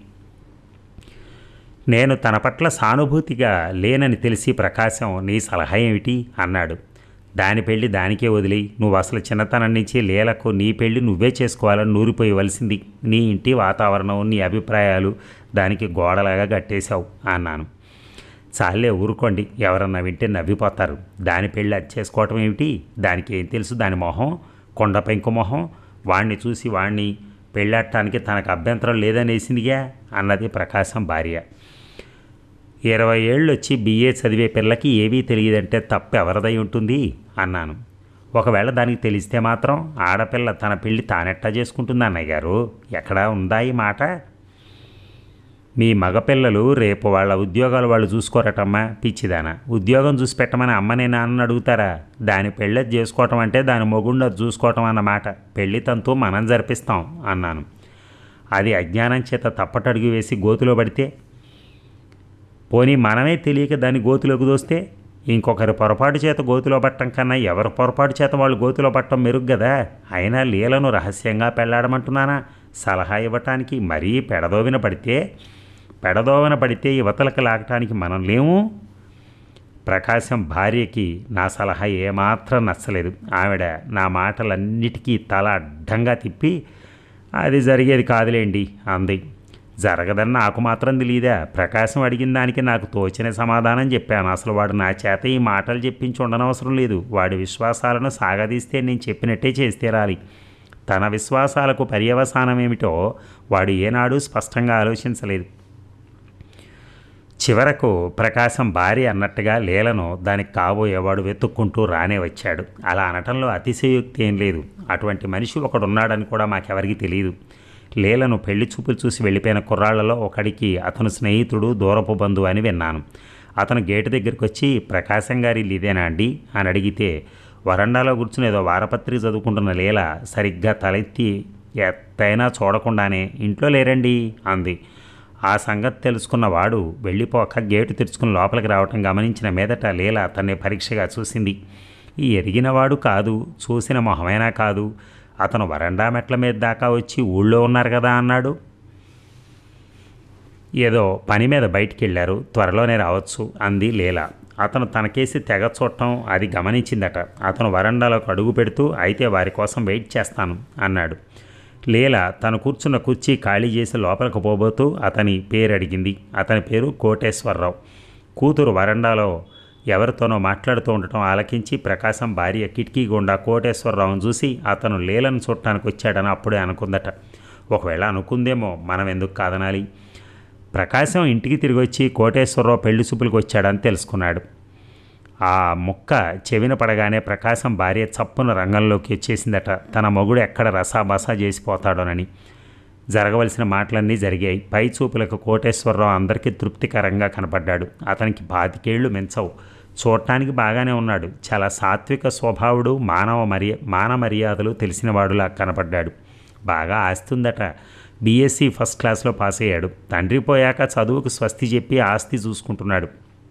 నేను తన పట్ల సానుభూతిగా లేనని తెలిసి ప్రకాశం నీ సలహా ఏమిటి అన్నాడు దాని పెళ్లి దానికే వదిలి నువ్వు అసలు చిన్నతనం నుంచి లీలకు నీ పెళ్లి నువ్వే చేసుకోవాలని నూరిపోయవలసింది నీ ఇంటి వాతావరణం నీ అభిప్రాయాలు దానికి గోడలాగా కట్టేశావు అన్నాను చాలే ఊరుకోండి ఎవరన్నా వింటే నవ్విపోతారు దాని పెళ్ళి అది చేసుకోవటం ఏమిటి దానికి ఏం తెలుసు దాని మొహం కొండ పెంకు మొహం వాణ్ణి చూసి వాణ్ణి పెళ్ళాడటానికి తనకు అభ్యంతరం లేదనేసిందిగా అన్నది ప్రకాశం భార్య ఇరవై ఏళ్ళు వచ్చి బీఏ చదివే పిల్లకి ఏవీ తెలియదంటే తప్పు ఎవరిదై ఉంటుంది అన్నాను ఒకవేళ దానికి తెలిస్తే మాత్రం ఆడపిల్ల తన పెళ్ళి తానెట్టా చేసుకుంటుంది అన్నయ్య గారు ఎక్కడా ఉందా ఈ మాట మీ మగపిల్లలు రేపు వాళ్ళ ఉద్యోగాలు వాళ్ళు చూసుకోరటమ్మా పిచ్చిదాన ఉద్యోగం చూసి పెట్టమని అమ్మనే నాన్న అడుగుతారా దాని పెళ్ళది చేసుకోవటం అంటే దాని మొగుండు అది చూసుకోవటం అన్నమాట పెళ్లి తంతు మనం జరిపిస్తాం అన్నాను అది అజ్ఞానం చేత తప్పటడుగు వేసి గోతులో పడితే పోనీ మనమే తెలియక దాన్ని గోతులోకి దోస్తే ఇంకొకరి పొరపాటు చేత గోతులో పట్టడం కన్నా ఎవరి పొరపాటు చేత వాళ్ళు గోతులో పట్టడం మెరుగు కదా అయినా లీలను రహస్యంగా పెళ్ళాడమంటున్నానా సలహా ఇవ్వటానికి మరీ పెడదోవిన పడితే పెడదోవన పడితే యువతలకు లాగటానికి మనం లేము ప్రకాశం భార్యకి నా సలహా ఏమాత్రం నచ్చలేదు ఆవిడ నా మాటలన్నిటికీ తల అడ్డంగా తిప్పి అది జరిగేది కాదులేండి అంది జరగదని నాకు మాత్రం తెలియదా ప్రకాశం అడిగిన దానికి నాకు తోచిన సమాధానం చెప్పాను అసలు వాడు నా చేత ఈ మాటలు చెప్పించి ఉండనవసరం లేదు వాడి విశ్వాసాలను సాగదీస్తే నేను చెప్పినట్టే చేస్తే రాలి తన విశ్వాసాలకు పర్యవసానం ఏమిటో వాడు ఏనాడు స్పష్టంగా ఆలోచించలేదు చివరకు ప్రకాశం భార్య అన్నట్టుగా లీలను దానికి కాబోయేవాడు వెతుక్కుంటూ రానే వచ్చాడు అలా అనటంలో అతిశయోక్తి ఏం లేదు అటువంటి మనిషి ఒకడున్నాడని కూడా మాకెవరికి తెలియదు లీలను పెళ్లి చూపులు చూసి వెళ్ళిపోయిన కుర్రాళ్లలో ఒకడికి అతను స్నేహితుడు దూరపు బంధువు అని విన్నాను అతను గేటు దగ్గరికి వచ్చి ప్రకాశం గారి ఇల్లు ఇదేనా అండి అని అడిగితే వరండాలో కూర్చుని ఏదో వారపత్రిక చదువుకుంటున్న లీల సరిగ్గా తలెత్తి ఎత్తైనా చూడకుండానే ఇంట్లో లేరండి అంది ఆ సంగతి తెలుసుకున్న వాడు వెళ్ళిపోక గేటు తెరుచుకుని లోపలికి రావటం గమనించిన మీదట లీల అతన్ని పరీక్షగా చూసింది ఈ ఎరిగినవాడు కాదు చూసిన మొహమైనా కాదు అతను వరండా మెట్ల మీద దాకా వచ్చి ఊళ్ళో ఉన్నారు కదా అన్నాడు ఏదో పని మీద బయటికి వెళ్ళారు త్వరలోనే రావచ్చు అంది లీల అతను తనకేసి తెగ చూడటం అది గమనించిందట అతను వరండాలోకి అడుగు పెడుతూ అయితే వారి కోసం వెయిట్ చేస్తాను అన్నాడు లీల తను కూర్చున్న కుర్చీ ఖాళీ చేసి లోపలికి పోబోతూ అతని పేరు అడిగింది అతని పేరు కోటేశ్వరరావు కూతురు వరండాలో ఎవరితోనో మాట్లాడుతూ ఉండటం ఆలకించి ప్రకాశం భార్య కిటికీ గుండా కోటేశ్వరరావును చూసి అతను లీలను చూడటానికి వచ్చాడని అప్పుడే అనుకుందట ఒకవేళ అనుకుందేమో మనం ఎందుకు కాదనాలి ప్రకాశం ఇంటికి తిరిగి వచ్చి కోటేశ్వరరావు పెళ్లి చూపులకు వచ్చాడని తెలుసుకున్నాడు ఆ ముక్క చెవిన పడగానే ప్రకాశం భార్య చప్పున రంగంలోకి వచ్చేసిందట తన మొగుడు ఎక్కడ రసాబసా చేసిపోతాడోనని జరగవలసిన మాటలన్నీ జరిగాయి పై చూపులకు కోటేశ్వరరావు అందరికీ తృప్తికరంగా కనపడ్డాడు అతనికి పాతికేళ్లు మించవు చూడటానికి బాగానే ఉన్నాడు చాలా సాత్విక స్వభావుడు మానవ మర్య మాన మర్యాదలు తెలిసినవాడులా కనపడ్డాడు బాగా ఆస్తి ఉందట బీఎస్సీ ఫస్ట్ క్లాస్లో పాస్ అయ్యాడు తండ్రి పోయాక చదువుకు స్వస్తి చెప్పి ఆస్తి చూసుకుంటున్నాడు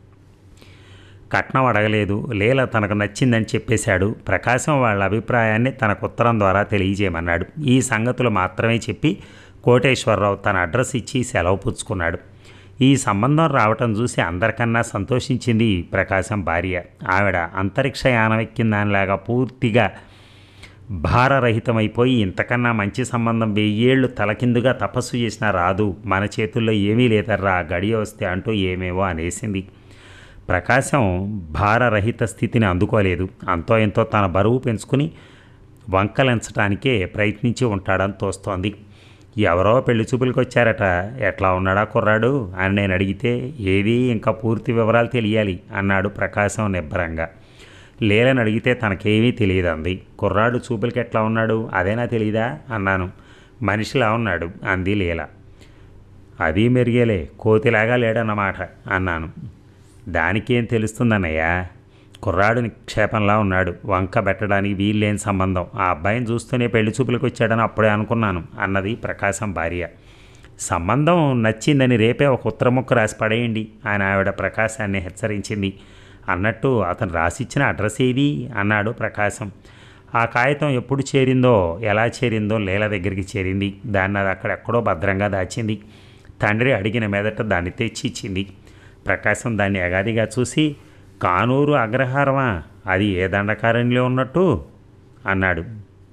కట్నం అడగలేదు లీల తనకు నచ్చిందని చెప్పేశాడు ప్రకాశం వాళ్ళ అభిప్రాయాన్ని తనకు ఉత్తరం ద్వారా తెలియజేయమన్నాడు ఈ సంగతులు మాత్రమే చెప్పి కోటేశ్వరరావు తన అడ్రస్ ఇచ్చి సెలవు పుచ్చుకున్నాడు ఈ సంబంధం రావటం చూసి అందరికన్నా సంతోషించింది ప్రకాశం భార్య ఆవిడ అంతరిక్ష యానం ఎక్కిన దానిలాగా పూర్తిగా భారరహితమైపోయి ఇంతకన్నా మంచి సంబంధం వెయ్యేళ్ళు తలకిందుగా తపస్సు చేసినా రాదు మన చేతుల్లో ఏమీ లేదర్రా గడియ వస్తే అంటూ ఏమేవో అనేసింది ప్రకాశం భారరహిత స్థితిని అందుకోలేదు అంతో ఎంతో తన బరువు పెంచుకుని వంకలించడానికే ప్రయత్నించి ఉంటాడని తోస్తోంది ఎవరో పెళ్లి చూపులకు వచ్చారట ఎట్లా ఉన్నాడా కుర్రాడు అని నేను అడిగితే ఏది ఇంకా పూర్తి వివరాలు తెలియాలి అన్నాడు ప్రకాశం నిబ్బరంగా లీలని అడిగితే తనకేమీ తెలియదు అంది కుర్రాడు చూపులకి ఎట్లా ఉన్నాడు అదేనా తెలియదా అన్నాను మనిషిలా ఉన్నాడు అంది లీల అది మెరిగేలే కోతిలాగా లేడన్నమాట అన్నాను దానికేం తెలుస్తుందన్నయ్యా కుర్రాడు నిక్షేపంలా ఉన్నాడు వంక పెట్టడానికి వీల్లేని సంబంధం ఆ అబ్బాయిని చూస్తూనే పెళ్లి చూపులకు వచ్చాడని అప్పుడే అనుకున్నాను అన్నది ప్రకాశం భార్య సంబంధం నచ్చిందని రేపే ఒక ఉత్తరముక్క రాసి పడేయండి ఆయన ఆవిడ ప్రకాశాన్ని హెచ్చరించింది అన్నట్టు అతను రాసిచ్చిన అడ్రస్ ఏది అన్నాడు ప్రకాశం ఆ కాగితం ఎప్పుడు చేరిందో ఎలా చేరిందో లీల దగ్గరికి చేరింది దాన్ని అది అక్కడెక్కడో భద్రంగా దాచింది తండ్రి అడిగిన మీదట దాన్ని తెచ్చి ఇచ్చింది ప్రకాశం దాన్ని అగాదిగా చూసి కానూరు అగ్రహారమా అది ఏ దండకారణ్యంలో ఉన్నట్టు అన్నాడు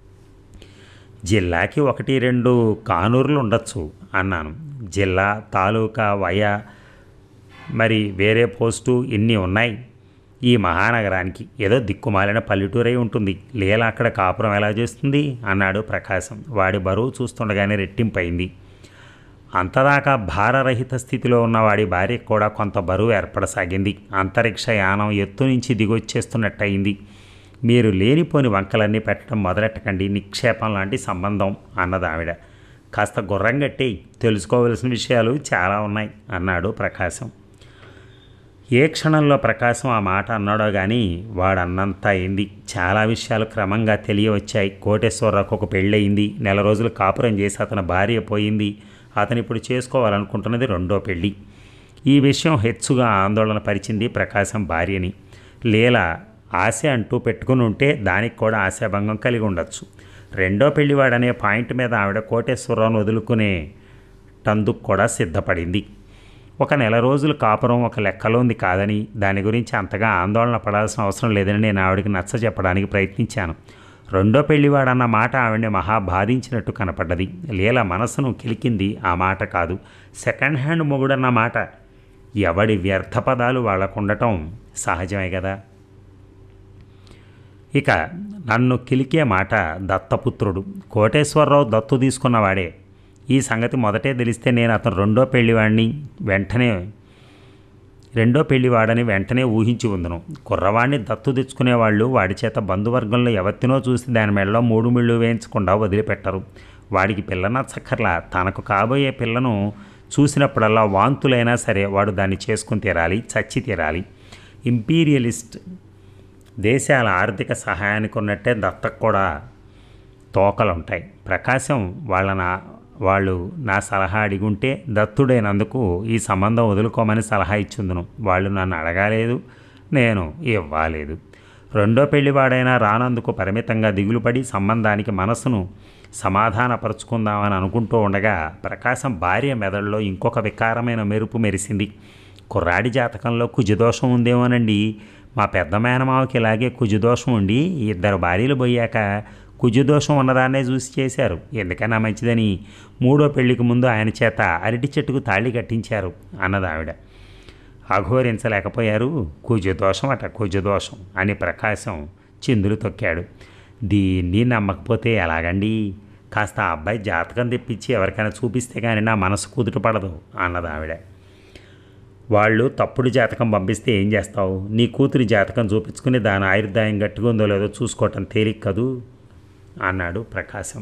జిల్లాకి ఒకటి రెండు కానూరులు ఉండొచ్చు అన్నాను జిల్లా తాలూకా వయ మరి వేరే పోస్టు ఇన్ని ఉన్నాయి ఈ మహానగరానికి ఏదో దిక్కుమాలిన పల్లెటూరై ఉంటుంది లీల అక్కడ కాపురం ఎలా చేస్తుంది అన్నాడు ప్రకాశం వాడి బరువు చూస్తుండగానే రెట్టింపైంది అంతదాకా భారరహిత స్థితిలో ఉన్న వాడి భార్యకు కూడా కొంత బరువు ఏర్పడసాగింది అంతరిక్ష యానం ఎత్తు నుంచి దిగొచ్చేస్తున్నట్టయింది మీరు లేనిపోని వంకలన్నీ పెట్టడం మొదలెట్టకండి నిక్షేపం లాంటి సంబంధం అన్నది ఆవిడ కాస్త గుర్రం గట్టి తెలుసుకోవలసిన విషయాలు చాలా ఉన్నాయి అన్నాడు ప్రకాశం ఏ క్షణంలో ప్రకాశం ఆ మాట అన్నాడో కానీ వాడు అన్నంత అయింది చాలా విషయాలు క్రమంగా తెలియవచ్చాయి కోటేశ్వరరావుకు ఒక పెళ్ళయింది నెల రోజులు కాపురం చేసి అతని భార్య పోయింది అతను ఇప్పుడు చేసుకోవాలనుకుంటున్నది రెండో పెళ్ళి ఈ విషయం హెచ్చుగా ఆందోళన పరిచింది ప్రకాశం భార్యని లీల ఆశ అంటూ పెట్టుకుని ఉంటే దానికి కూడా ఆశాభంగం కలిగి ఉండొచ్చు రెండో పెళ్లివాడనే పాయింట్ మీద ఆవిడ కోటేశ్వరరావును వదులుకునే టందుకు కూడా సిద్ధపడింది ఒక నెల రోజులు కాపురం ఒక లెక్కలోంది కాదని దాని గురించి అంతగా ఆందోళన పడాల్సిన అవసరం లేదని నేను ఆవిడకి నచ్చ చెప్పడానికి ప్రయత్నించాను రెండో పెళ్లివాడన్న మాట ఆవిడని మహా బాధించినట్టు కనపడ్డది లీల మనసును కిలికింది ఆ మాట కాదు సెకండ్ హ్యాండ్ మొగుడన్న మాట ఎవడి వ్యర్థ పదాలు వాళ్ళకుండటం సహజమే కదా ఇక నన్ను కిలికే మాట దత్తపుత్రుడు కోటేశ్వరరావు దత్తు తీసుకున్నవాడే ఈ సంగతి మొదటే తెలిస్తే నేను అతను రెండో పెళ్లివాడిని వెంటనే రెండో పెళ్లివాడని వెంటనే ఊహించి ఉందును కుర్రవాడిని దత్తు తెచ్చుకునేవాళ్ళు వాడి చేత బంధువర్గంలో ఎవత్తినో చూసి దాని మెడలో మూడు మిళ్ళు వేయించకుండా వదిలిపెట్టరు వాడికి పిల్ల నచ్చక్కర్లా తనకు కాబోయే పిల్లను చూసినప్పుడల్లా వాంతులైనా సరే వాడు దాన్ని చేసుకుని తీరాలి చచ్చి తీరాలి ఇంపీరియలిస్ట్ దేశాల ఆర్థిక సహాయానికి ఉన్నట్టే దత్తకు కూడా తోకలు ఉంటాయి ప్రకాశం వాళ్ళ నా వాళ్ళు నా సలహా అడిగుంటే దత్తుడైనందుకు ఈ సంబంధం వదులుకోమని సలహా ఇచ్చిందును వాళ్ళు నన్ను అడగాలేదు నేను ఇవ్వాలేదు రెండో పెళ్లివాడైనా రానందుకు పరిమితంగా దిగులుపడి సంబంధానికి మనసును సమాధానపరుచుకుందామని అనుకుంటూ ఉండగా ప్రకాశం భార్య మెదడులో ఇంకొక వికారమైన మెరుపు మెరిసింది కుర్రాడి జాతకంలో కుజదోషం ఉందేమోనండి మా పెద్ద మేనమావకి ఇలాగే కుజదోషం ఉండి ఇద్దరు భార్యలు పోయాక కుజదోషం ఉన్నదాన్నే చూసి చేశారు ఎందుకన్నా మంచిదని మూడో పెళ్లికి ముందు ఆయన చేత అరటి చెట్టుకు తాళి కట్టించారు అన్నది ఆవిడ అఘోరించలేకపోయారు కుజదోషం అట కుజదోషం అని ప్రకాశం చిందులు తొక్కాడు దీన్ని నమ్మకపోతే ఎలాగండి కాస్త ఆ అబ్బాయి జాతకం తెప్పించి ఎవరికైనా చూపిస్తే కానీ నా మనసు కుదుట పడదు అన్నది ఆవిడ వాళ్ళు తప్పుడు జాతకం పంపిస్తే ఏం చేస్తావు నీ కూతురి జాతకం చూపించుకుని దాని ఆయుర్దాయం గట్టిగా ఉందో లేదో చూసుకోవటం తేలిక కదూ అన్నాడు ప్రకాశం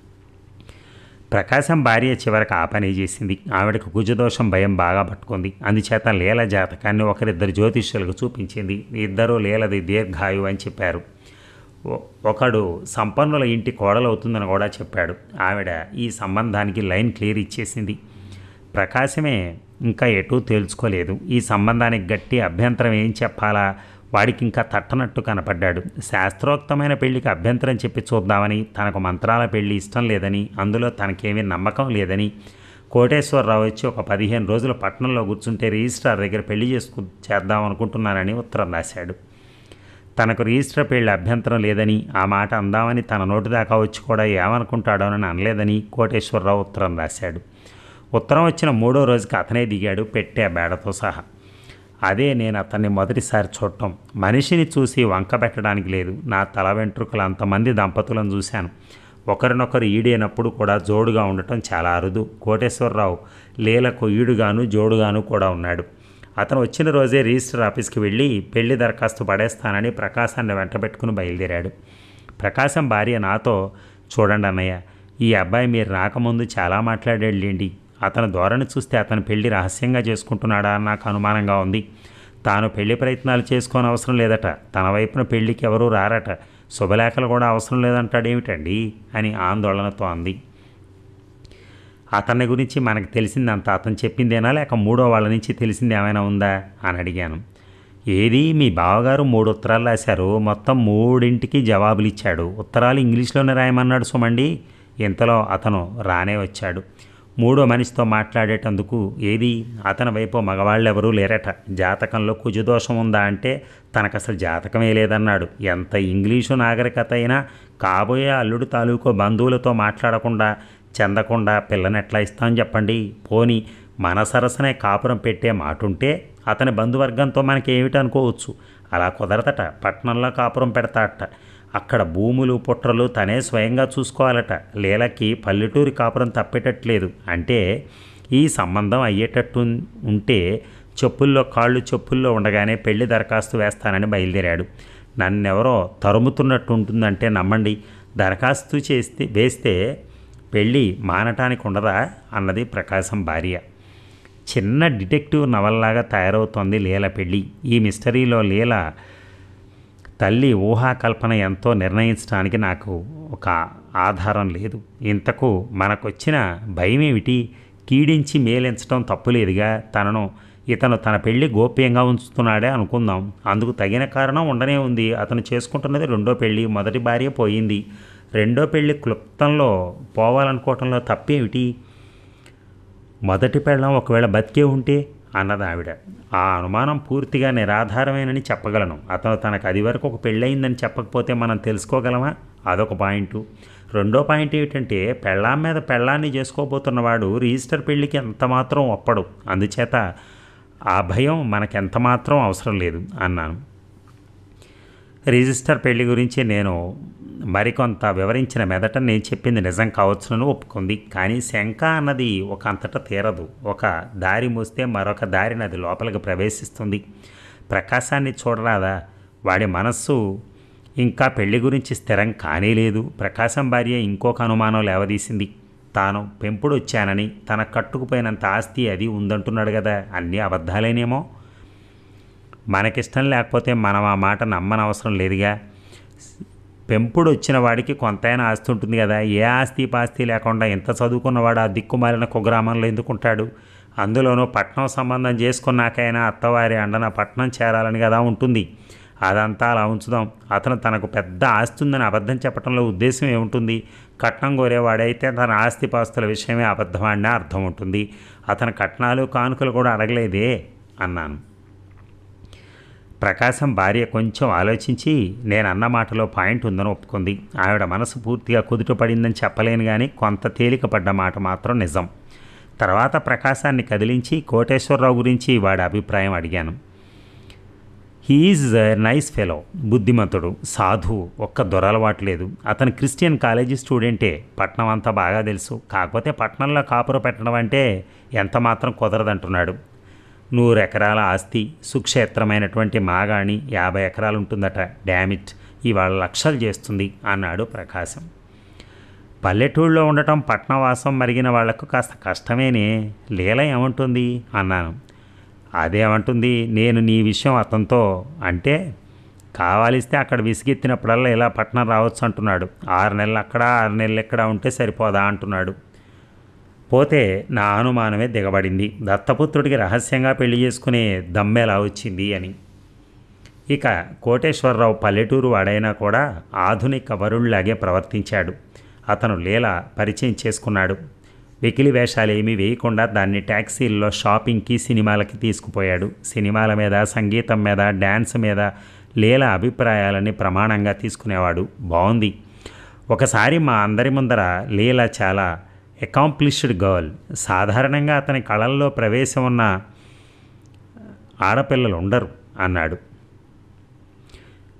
ప్రకాశం భార్య చివరికి ఆ పని చేసింది ఆవిడకు కుజదోషం భయం బాగా పట్టుకుంది అందుచేత లీల జాతకాన్ని ఒకరిద్దరు జ్యోతిష్యులకు చూపించింది ఇద్దరు లీలది దీర్ఘాయు అని చెప్పారు ఒ- ఒకడు సంపన్నుల ఇంటి కోడలవుతుందని కూడా చెప్పాడు ఆవిడ ఈ సంబంధానికి లైన్ క్లియర్ ఇచ్చేసింది ప్రకాశమే ఇంకా ఎటూ తేల్చుకోలేదు ఈ సంబంధానికి గట్టి అభ్యంతరం ఏం చెప్పాలా వాడికి ఇంకా తట్టనట్టు కనపడ్డాడు శాస్త్రోక్తమైన పెళ్లికి అభ్యంతరం చెప్పి చూద్దామని తనకు మంత్రాల పెళ్లి ఇష్టం లేదని అందులో తనకేమీ నమ్మకం లేదని కోటేశ్వరరావు వచ్చి ఒక పదిహేను రోజులు పట్టణంలో కూర్చుంటే రిజిస్ట్రార్ దగ్గర పెళ్లి చేసుకు చేద్దాం అనుకుంటున్నానని ఉత్తరం రాశాడు తనకు రిజిస్టర్ పెళ్లి అభ్యంతరం లేదని ఆ మాట అందామని తన నోటి దాకా వచ్చి కూడా ఏమనుకుంటాడోనని అనలేదని కోటేశ్వరరావు ఉత్తరం రాశాడు ఉత్తరం వచ్చిన మూడో రోజుకి అతనే దిగాడు పెట్టే బేడతో సహా అదే నేను అతన్ని మొదటిసారి చూడటం మనిషిని చూసి వంక పెట్టడానికి లేదు నా తల వెంట్రుకలు అంతమంది దంపతులను చూశాను ఒకరినొకరు ఈడైనప్పుడు కూడా జోడుగా ఉండటం చాలా అరుదు కోటేశ్వరరావు లీలకు ఈడుగాను జోడుగాను కూడా ఉన్నాడు అతను వచ్చిన రోజే రిజిస్టర్ ఆఫీస్కి వెళ్ళి పెళ్లి దరఖాస్తు పడేస్తానని ప్రకాశాన్ని వెంట పెట్టుకుని బయలుదేరాడు ప్రకాశం భార్య నాతో చూడండి అన్నయ్య ఈ అబ్బాయి మీరు రాకముందు చాలా మాట్లాడాడులేండి అతని ధోరణి చూస్తే అతను పెళ్లి రహస్యంగా చేసుకుంటున్నాడా అని నాకు అనుమానంగా ఉంది తాను పెళ్లి ప్రయత్నాలు చేసుకోని అవసరం లేదట తన వైపున పెళ్లికి ఎవరూ రారట శుభలేఖలు కూడా అవసరం లేదంటాడేమిటండి అని ఆందోళనతో అంది అతన్ని గురించి మనకు తెలిసిందంత అతను చెప్పిందేనా లేక మూడో వాళ్ళ నుంచి తెలిసింది ఏమైనా ఉందా అని అడిగాను ఏది మీ బావగారు మూడు ఉత్తరాలు రాశారు మొత్తం మూడింటికి జవాబులు ఇచ్చాడు ఉత్తరాలు ఇంగ్లీష్లోనే రాయమన్నాడు సుమండి ఇంతలో అతను రానే వచ్చాడు మూడో మనిషితో మాట్లాడేటందుకు ఏది అతని వైపు మగవాళ్ళెవరూ లేరట జాతకంలో కుజదోషం ఉందా అంటే తనకు అసలు జాతకమే లేదన్నాడు ఎంత ఇంగ్లీషు నాగరికత అయినా కాబోయే అల్లుడు తాలూకు బంధువులతో మాట్లాడకుండా చెందకుండా పిల్లని ఎట్లా ఇస్తాం చెప్పండి పోని మన సరసనే కాపురం పెట్టే మాట ఉంటే అతని బంధువర్గంతో మనకి ఏమిటి అనుకోవచ్చు అలా కుదరదట పట్నంలో కాపురం పెడతాడట అక్కడ భూములు పుట్రలు తనే స్వయంగా చూసుకోవాలట లీలకి పల్లెటూరి కాపురం తప్పేటట్లేదు అంటే ఈ సంబంధం అయ్యేటట్టు ఉంటే చెప్పుల్లో కాళ్ళు చెప్పుల్లో ఉండగానే పెళ్లి దరఖాస్తు వేస్తానని బయలుదేరాడు నన్నెవరో తరుముతున్నట్టు ఉంటుందంటే నమ్మండి దరఖాస్తు చేస్తే వేస్తే పెళ్ళి మానటానికి ఉండదా అన్నది ప్రకాశం భార్య చిన్న డిటెక్టివ్ నవల్లాగా తయారవుతోంది లీల పెళ్ళి ఈ మిస్టరీలో లీల తల్లి ఊహాకల్పన ఎంతో నిర్ణయించడానికి నాకు ఒక ఆధారం లేదు ఇంతకు మనకొచ్చిన భయమేమిటి కీడించి మేలించడం తప్పులేదుగా తనను ఇతను తన పెళ్లి గోప్యంగా ఉంచుతున్నాడే అనుకుందాం అందుకు తగిన కారణం ఉండనే ఉంది అతను చేసుకుంటున్నది రెండో పెళ్లి మొదటి భార్య పోయింది రెండో పెళ్లి క్లుప్తంలో పోవాలనుకోవటంలో తప్పేమిటి మొదటి పెళ్ళం ఒకవేళ బతికే ఉంటే అన్నది ఆవిడ ఆ అనుమానం పూర్తిగా నిరాధారమేనని చెప్పగలను అతను తనకు అది వరకు ఒక పెళ్ళయిందని చెప్పకపోతే మనం తెలుసుకోగలమా అదొక పాయింట్ రెండో పాయింట్ ఏమిటంటే పెళ్ళాం మీద పెళ్ళాన్ని చేసుకోబోతున్నవాడు రిజిస్టర్ పెళ్ళికి ఎంత మాత్రం ఒప్పడు అందుచేత ఆ భయం మనకెంత మాత్రం అవసరం లేదు అన్నాను రిజిస్టర్ పెళ్లి గురించి నేను మరికొంత వివరించిన మెదట నేను చెప్పింది నిజం కావచ్చునని ఒప్పుకుంది కానీ శంక అన్నది ఒక అంతటా తీరదు ఒక దారి మూస్తే మరొక దారిని అది లోపలికి ప్రవేశిస్తుంది ప్రకాశాన్ని చూడరాదా వాడి మనస్సు ఇంకా పెళ్లి గురించి స్థిరం కానే లేదు ప్రకాశం భార్య ఇంకొక అనుమానం లేవదీసింది తాను పెంపుడు వచ్చానని తన కట్టుకుపోయినంత ఆస్తి అది ఉందంటున్నాడు కదా అన్నీ అబద్ధాలేనేమో మనకిష్టం లేకపోతే మనం ఆ మాట నమ్మనవసరం లేదుగా పెంపుడు వచ్చిన వాడికి కొంతైనా ఆస్తి ఉంటుంది కదా ఏ ఆస్తి పాస్తి లేకుండా ఎంత చదువుకున్నవాడు ఆ దిక్కుమాలిన కుగ్రామంలో ఎందుకుంటాడు అందులోనూ పట్నం సంబంధం చేసుకున్నాకైనా అత్తవారి అండన పట్నం చేరాలని కదా ఉంటుంది అదంతా అలా ఉంచుదాం అతను తనకు పెద్ద ఆస్తి ఉందని అబద్ధం చెప్పడంలో ఉద్దేశం ఏముంటుంది కట్నం కోరేవాడైతే తన ఆస్తి పాస్తుల విషయమే అబద్ధమాడినా అర్థం ఉంటుంది అతను కట్నాలు కానుకలు కూడా అడగలేదే అన్నాను ప్రకాశం భార్య కొంచెం ఆలోచించి నేను అన్న మాటలో పాయింట్ ఉందని ఒప్పుకుంది ఆవిడ మనసు పూర్తిగా కుదుట పడిందని చెప్పలేను కానీ కొంత తేలిక పడ్డ మాట మాత్రం నిజం తర్వాత ప్రకాశాన్ని కదిలించి కోటేశ్వరరావు గురించి వాడి అభిప్రాయం అడిగాను హీఈజ్ నైస్ ఫెలో బుద్ధిమంతుడు సాధు ఒక్క దొరలవాటు లేదు అతను క్రిస్టియన్ కాలేజీ స్టూడెంటే పట్నం అంతా బాగా తెలుసు కాకపోతే పట్నంలో కాపుర పెట్టడం అంటే ఎంత మాత్రం కుదరదంటున్నాడు నూరు ఎకరాల ఆస్తి సుక్షేత్రమైనటువంటి మాగాణి యాభై ఎకరాలు ఉంటుందట డ్యామిట్ ఇవాళ లక్షలు చేస్తుంది అన్నాడు ప్రకాశం పల్లెటూళ్ళలో ఉండటం పట్నవాసం మరిగిన వాళ్లకు కాస్త కష్టమేనే లీల ఏమంటుంది అన్నాను అదేమంటుంది నేను నీ విషయం అతనితో అంటే కావాలిస్తే అక్కడ విసిగెత్తినప్పుడల్లా ఇలా పట్నం రావచ్చు అంటున్నాడు ఆరు నెలలు అక్కడ ఆరు నెలలు ఎక్కడ ఉంటే సరిపోదా అంటున్నాడు పోతే నా అనుమానమే దిగబడింది దత్తపుత్రుడికి రహస్యంగా పెళ్లి చేసుకునే దమ్మెలా వచ్చింది అని ఇక కోటేశ్వరరావు పల్లెటూరు వాడైనా కూడా ఆధునిక వరుణ్లాగే ప్రవర్తించాడు అతను లీల పరిచయం చేసుకున్నాడు వెకిలి వేషాలు ఏమీ వేయకుండా దాన్ని ట్యాక్సీల్లో షాపింగ్కి సినిమాలకి తీసుకుపోయాడు సినిమాల మీద సంగీతం మీద డ్యాన్స్ మీద లీల అభిప్రాయాలని ప్రమాణంగా తీసుకునేవాడు బాగుంది ఒకసారి మా అందరి ముందర లీల చాలా అకాంప్లిష్డ్ గర్ల్ సాధారణంగా అతని కళల్లో ప్రవేశం ఉన్న ఆడపిల్లలు ఉండరు అన్నాడు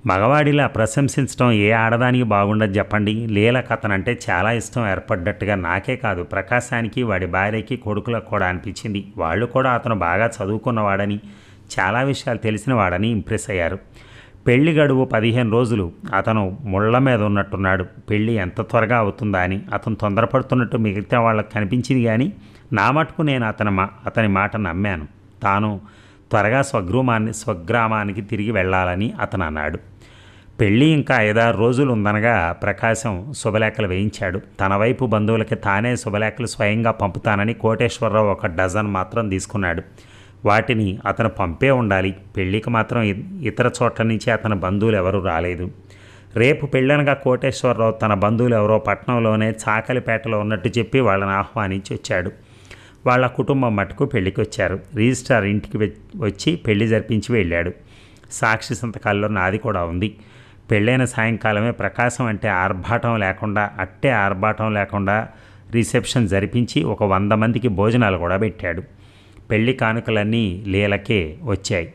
మగవాడిలా ప్రశంసించడం ఏ ఆడదానికి బాగుండదు చెప్పండి లీలకు అతనంటే చాలా ఇష్టం ఏర్పడ్డట్టుగా నాకే కాదు ప్రకాశానికి వాడి భార్యకి కొడుకులకు కూడా అనిపించింది వాళ్ళు కూడా అతను బాగా చదువుకున్నవాడని చాలా విషయాలు తెలిసిన వాడని ఇంప్రెస్ అయ్యారు పెళ్లి గడువు పదిహేను రోజులు అతను ముళ్ళ మీద ఉన్నట్టున్నాడు పెళ్ళి ఎంత త్వరగా అవుతుందా అని అతను తొందరపడుతున్నట్టు మిగతా వాళ్ళకి కనిపించింది కానీ నా మటుకు నేను అతని మా అతని మాట నమ్మాను తాను త్వరగా స్వగృహాన్ని స్వగ్రామానికి తిరిగి వెళ్ళాలని అతను అన్నాడు పెళ్ళి ఇంకా ఐదారు రోజులు ఉందనగా ప్రకాశం శుభలేఖలు వేయించాడు తన వైపు బంధువులకి తానే శుభలేఖలు స్వయంగా పంపుతానని కోటేశ్వరరావు ఒక డజన్ మాత్రం తీసుకున్నాడు వాటిని అతను పంపే ఉండాలి పెళ్ళికి మాత్రం ఇ- ఇతర చోట్ల నుంచి అతని బంధువులు ఎవరూ రాలేదు రేపు పెళ్ళనగా కోటేశ్వరరావు తన బంధువులు ఎవరో పట్టణంలోనే చాకలిపేటలో ఉన్నట్టు చెప్పి వాళ్ళని ఆహ్వానించి వచ్చాడు వాళ్ళ కుటుంబం మటుకు పెళ్లికి వచ్చారు రిజిస్ట్రార్ ఇంటికి వె- వచ్చి పెళ్లి జరిపించి వెళ్ళాడు సాక్షి సంతకాల్లో నాది కూడా ఉంది పెళ్ళైన సాయంకాలమే ప్రకాశం అంటే ఆర్భాటం లేకుండా అట్టే ఆర్భాటం లేకుండా రిసెప్షన్ జరిపించి ఒక వంద మందికి భోజనాలు కూడా పెట్టాడు పెళ్లి కానుకలన్నీ లీలకే వచ్చాయి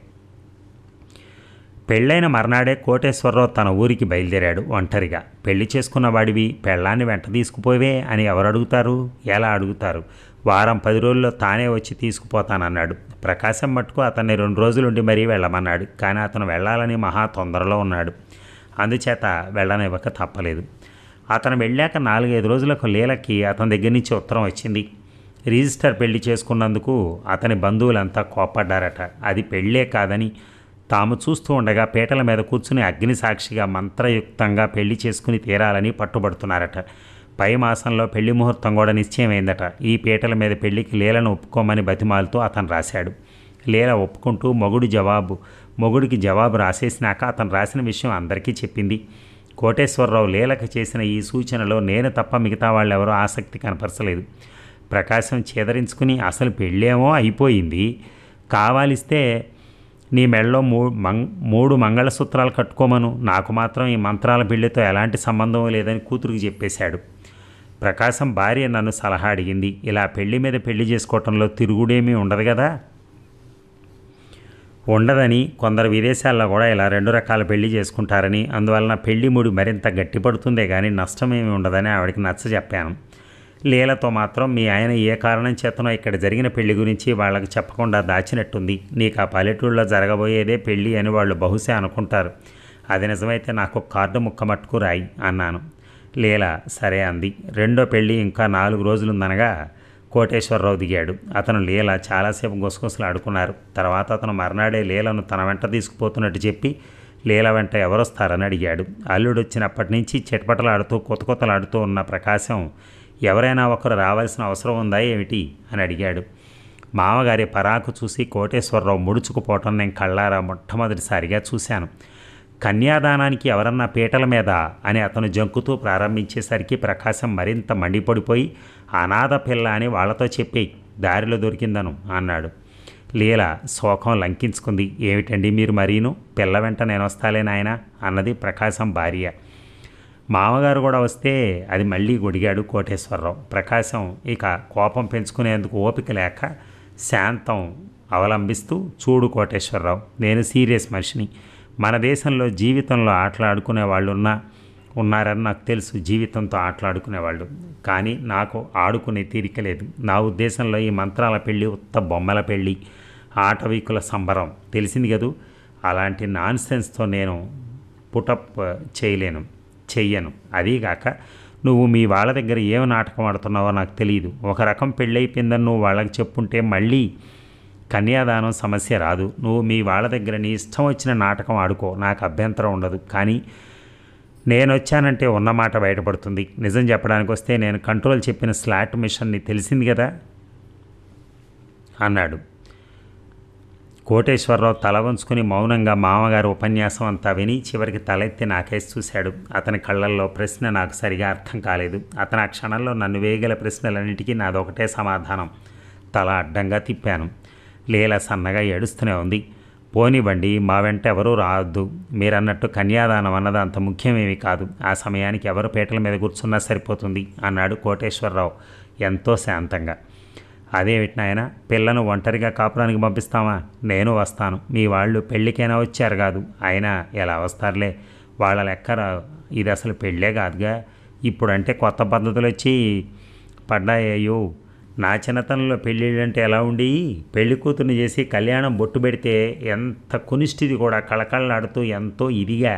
పెళ్ళైన మర్నాడే కోటేశ్వరరావు తన ఊరికి బయలుదేరాడు ఒంటరిగా పెళ్లి చేసుకున్న వాడివి పెళ్ళాన్ని వెంట తీసుకుపోవే అని ఎవరు అడుగుతారు ఎలా అడుగుతారు వారం పది రోజుల్లో తానే వచ్చి తీసుకుపోతానన్నాడు ప్రకాశం మట్టుకు అతన్ని రెండు రోజులుండి మరీ వెళ్ళమన్నాడు కానీ అతను వెళ్ళాలని మహా తొందరలో ఉన్నాడు అందుచేత వెళ్ళనివ్వక తప్పలేదు అతను వెళ్ళాక నాలుగైదు రోజులకు లీలకి అతని దగ్గర నుంచి ఉత్తరం వచ్చింది రిజిస్టర్ పెళ్లి చేసుకున్నందుకు అతని బంధువులంతా కోప్పడ్డారట అది పెళ్ళే కాదని తాము చూస్తూ ఉండగా పీటల మీద కూర్చుని అగ్ని సాక్షిగా మంత్రయుక్తంగా పెళ్లి చేసుకుని తీరాలని పట్టుబడుతున్నారట పై మాసంలో పెళ్లి ముహూర్తం కూడా నిశ్చయమైందట ఈ పీటల మీద పెళ్లికి లీలను ఒప్పుకోమని బతిమాలుతూ అతను రాశాడు లీల ఒప్పుకుంటూ మొగుడు జవాబు మొగుడికి జవాబు రాసేసినాక అతను రాసిన విషయం అందరికీ చెప్పింది కోటేశ్వరరావు లీలకు చేసిన ఈ సూచనలో నేను తప్ప మిగతా వాళ్ళెవరూ ఆసక్తి కనపరచలేదు ప్రకాశం చేదరించుకుని అసలు పెళ్ళేమో అయిపోయింది కావాలిస్తే నీ మెళ్ళలో మూ మంగ్ మూడు మంగళసూత్రాలు కట్టుకోమను నాకు మాత్రం ఈ మంత్రాల పెళ్లితో ఎలాంటి సంబంధం లేదని కూతురికి చెప్పేశాడు ప్రకాశం భార్య నన్ను సలహా అడిగింది ఇలా పెళ్లి మీద పెళ్లి చేసుకోవటంలో తిరుగుడేమీ ఉండదు కదా ఉండదని కొందరు విదేశాల్లో కూడా ఇలా రెండు రకాల పెళ్లి చేసుకుంటారని అందువలన పెళ్లి ముడి మరింత గట్టిపడుతుందే కానీ నష్టమేమి ఉండదని ఆవిడకి నచ్చ చెప్పాను లీలతో మాత్రం మీ ఆయన ఏ కారణం చేతనో ఇక్కడ జరిగిన పెళ్లి గురించి వాళ్ళకి చెప్పకుండా దాచినట్టుంది నీకు ఆ పల్లెటూళ్ళలో జరగబోయేదే పెళ్లి అని వాళ్ళు బహుశా అనుకుంటారు అది నిజమైతే నాకు ఒక కార్డు ముక్క మట్టుకు రాయి అన్నాను లీల సరే అంది రెండో పెళ్లి ఇంకా నాలుగు రోజులుందనగా కోటేశ్వరరావు దిగాడు అతను లీల చాలాసేపు గుసగుసలు ఆడుకున్నారు తర్వాత అతను మర్నాడే లీలను తన వెంట తీసుకుపోతున్నట్టు చెప్పి లీల వెంట ఎవరొస్తారని అడిగాడు అల్లుడు వచ్చినప్పటి నుంచి చిటపటలాడుతూ కొత్త కొత్తలాడుతూ ఉన్న ప్రకాశం ఎవరైనా ఒకరు రావాల్సిన అవసరం ఉందా ఏమిటి అని అడిగాడు మామగారి పరాకు చూసి కోటేశ్వరరావు ముడుచుకుపోవటం నేను కళ్ళారా మొట్టమొదటిసారిగా చూశాను కన్యాదానానికి ఎవరన్నా పీటల మీద అని అతను జంకుతూ ప్రారంభించేసరికి ప్రకాశం మరింత మండిపడిపోయి అనాథ పిల్ల అని వాళ్ళతో చెప్పేయి దారిలో దొరికిందను అన్నాడు లీల శోకం లంకించుకుంది ఏమిటండి మీరు మరీను పిల్ల వెంట నేను వస్తాలే నాయనా అన్నది ప్రకాశం భార్య మామగారు కూడా వస్తే అది మళ్ళీ గొడిగాడు కోటేశ్వరరావు ప్రకాశం ఇక కోపం పెంచుకునేందుకు ఓపిక లేక శాంతం అవలంబిస్తూ చూడు కోటేశ్వరరావు నేను సీరియస్ మనిషిని మన దేశంలో జీవితంలో ఆటలాడుకునే వాళ్ళు ఉన్నా ఉన్నారని నాకు తెలుసు జీవితంతో ఆటలాడుకునేవాళ్ళు కానీ నాకు ఆడుకునే తీరిక లేదు నా ఉద్దేశంలో ఈ మంత్రాల పెళ్ళి ఉత్త బొమ్మల పెళ్ళి ఆటవికుల సంబరం తెలిసింది కదూ అలాంటి నాన్ సెన్స్తో నేను పుటప్ చేయలేను చెయ్యను అదీగాక నువ్వు మీ వాళ్ళ దగ్గర ఏం నాటకం ఆడుతున్నావో నాకు తెలియదు ఒక రకం పెళ్ళైపోయిందని నువ్వు వాళ్ళకి చెప్పుంటే మళ్ళీ కన్యాదానం సమస్య రాదు నువ్వు మీ వాళ్ళ దగ్గర నీ ఇష్టం వచ్చిన నాటకం ఆడుకో నాకు అభ్యంతరం ఉండదు కానీ నేను వచ్చానంటే ఉన్నమాట బయటపడుతుంది నిజం చెప్పడానికి వస్తే నేను కంట్రోల్ చెప్పిన స్లాట్ మిషన్ని తెలిసింది కదా అన్నాడు కోటేశ్వరరావు తల వంచుకుని మౌనంగా మామగారు ఉపన్యాసం అంతా విని చివరికి తలెత్తి నాకేసి చూశాడు అతని కళ్ళల్లో ప్రశ్న నాకు సరిగా అర్థం కాలేదు అతను ఆ క్షణంలో నన్ను వేయగల ప్రశ్నలన్నిటికీ నాదొకటే సమాధానం తల అడ్డంగా తిప్పాను లీల సన్నగా ఏడుస్తూనే ఉంది పోనివ్వండి మా వెంట ఎవరూ రావద్దు మీరన్నట్టు కన్యాదానం అన్నది అంత ముఖ్యమేమీ కాదు ఆ సమయానికి ఎవరు పీటల మీద కూర్చున్నా సరిపోతుంది అన్నాడు కోటేశ్వరరావు ఎంతో శాంతంగా అదేమిటి నాయన పిల్లను ఒంటరిగా కాపురానికి పంపిస్తావా నేను వస్తాను మీ వాళ్ళు పెళ్ళికైనా వచ్చారు కాదు అయినా ఎలా వస్తారులే వాళ్ళ లెక్క రా- ఇది అసలు పెళ్ళే కాదుగా ఇప్పుడంటే కొత్త పద్ధతులు వచ్చి పడ్డాయ్యో నా చిన్నతనంలో పెళ్ళిళ్ళు అంటే ఎలా ఉండి పెళ్లి కూతుర్ని చేసి కళ్యాణం బొట్టు పెడితే ఎంత కునిష్టిది కూడా కళకళలాడుతూ ఎంతో ఇదిగా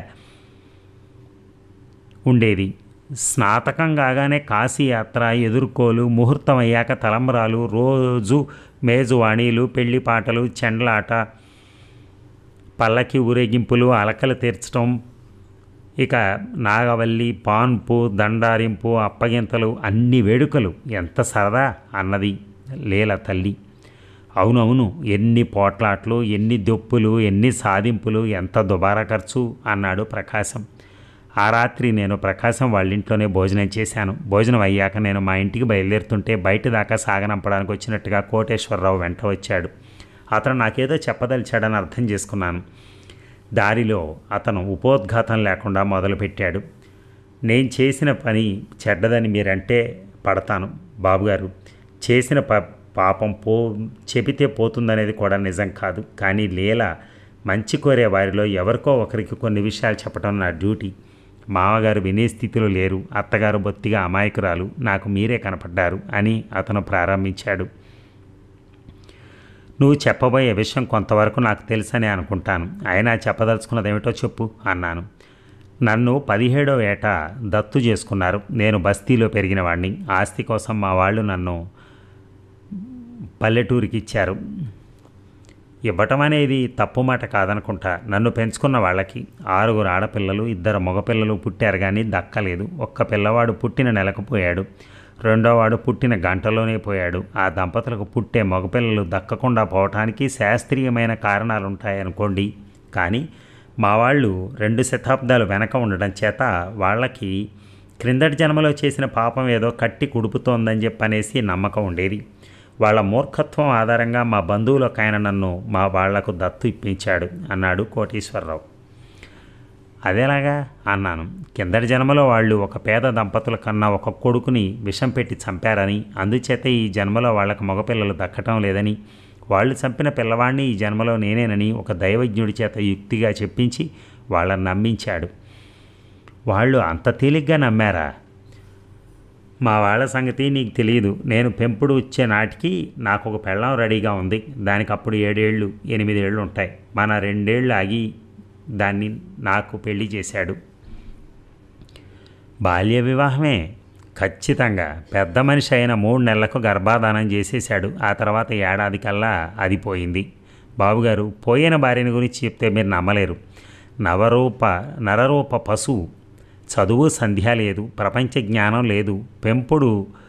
ఉండేది స్నాతకం కాగానే కాశీ యాత్ర ఎదుర్కోలు ముహూర్తం అయ్యాక తలంబరాలు రోజు మేజువాణీలు పెళ్లి పాటలు చెండ్లాట పల్లకి ఊరేగింపులు అలకలు తీర్చడం ఇక నాగవల్లి పాన్పు దండారింపు అప్పగింతలు అన్ని వేడుకలు ఎంత సరదా అన్నది లీల తల్లి అవునవును ఎన్ని పోట్లాట్లు ఎన్ని దొప్పులు ఎన్ని సాధింపులు ఎంత దుబారా ఖర్చు అన్నాడు ప్రకాశం ఆ రాత్రి నేను ప్రకాశం వాళ్ళ ఇంట్లోనే భోజనం చేశాను భోజనం అయ్యాక నేను మా ఇంటికి బయలుదేరుతుంటే బయట దాకా సాగనంపడానికి వచ్చినట్టుగా కోటేశ్వరరావు వెంట వచ్చాడు అతను నాకేదో చెప్పదలిచాడని అర్థం చేసుకున్నాను దారిలో అతను ఉపోద్ఘాతం లేకుండా మొదలుపెట్టాడు నేను చేసిన పని చెడ్డదని మీరంటే పడతాను బాబుగారు చేసిన ప పాపం పో చెబితే పోతుందనేది కూడా నిజం కాదు కానీ లీల మంచి కోరే వారిలో ఎవరికో ఒకరికి కొన్ని విషయాలు చెప్పడం నా డ్యూటీ మామగారు వినే స్థితిలో లేరు అత్తగారు బొత్తిగా అమాయకురాలు నాకు మీరే కనపడ్డారు అని అతను ప్రారంభించాడు నువ్వు చెప్పబోయే విషయం కొంతవరకు నాకు తెలుసని అనుకుంటాను అయినా చెప్పదలుచుకున్నది ఏమిటో చెప్పు అన్నాను నన్ను పదిహేడో ఏట దత్తు చేసుకున్నారు నేను బస్తీలో పెరిగిన వాడిని ఆస్తి కోసం మా వాళ్ళు నన్ను పల్లెటూరికి ఇచ్చారు ఇవ్వటం అనేది తప్పు మాట కాదనుకుంటా నన్ను పెంచుకున్న వాళ్ళకి ఆరుగురు ఆడపిల్లలు ఇద్దరు మగపిల్లలు పుట్టారు కానీ దక్కలేదు ఒక్క పిల్లవాడు పుట్టిన నెలకు పోయాడు రెండోవాడు పుట్టిన గంటలోనే పోయాడు ఆ దంపతులకు పుట్టే మగపిల్లలు దక్కకుండా పోవటానికి శాస్త్రీయమైన కారణాలు ఉంటాయనుకోండి కానీ మా వాళ్ళు రెండు శతాబ్దాలు వెనక ఉండడం చేత వాళ్ళకి క్రిందటి జన్మలో చేసిన పాపం ఏదో కట్టి కుడుపుతోందని చెప్పనేసి నమ్మకం ఉండేది వాళ్ళ మూర్ఖత్వం ఆధారంగా మా బంధువులు ఒక ఆయన నన్ను మా వాళ్లకు దత్తు ఇప్పించాడు అన్నాడు కోటీశ్వరరావు అదేలాగా అన్నాను కిందటి జన్మలో వాళ్ళు ఒక పేద దంపతుల కన్నా ఒక కొడుకుని విషం పెట్టి చంపారని అందుచేత ఈ జన్మలో వాళ్ళకి మగపిల్లలు దక్కటం లేదని వాళ్ళు చంపిన పిల్లవాడిని ఈ జన్మలో నేనేనని ఒక దైవజ్ఞుడి చేత యుక్తిగా చెప్పించి వాళ్ళని నమ్మించాడు వాళ్ళు అంత తేలిగ్గా నమ్మారా మా వాళ్ళ సంగతి నీకు తెలియదు నేను పెంపుడు వచ్చే నాటికి నాకు ఒక పెళ్ళం రెడీగా ఉంది దానికి అప్పుడు ఏడేళ్ళు ఎనిమిదేళ్ళు ఉంటాయి మన రెండేళ్ళు ఆగి దాన్ని నాకు పెళ్లి చేశాడు బాల్య వివాహమే ఖచ్చితంగా పెద్ద మనిషి అయిన మూడు నెలలకు గర్భాధానం చేసేశాడు ఆ తర్వాత ఏడాది కల్లా అది పోయింది బాబుగారు పోయిన భార్యని గురించి చెప్తే మీరు నమ్మలేరు నవరూప నరరూప పశువు చదువు సంధ్య లేదు ప్రపంచ జ్ఞానం లేదు పెంపుడు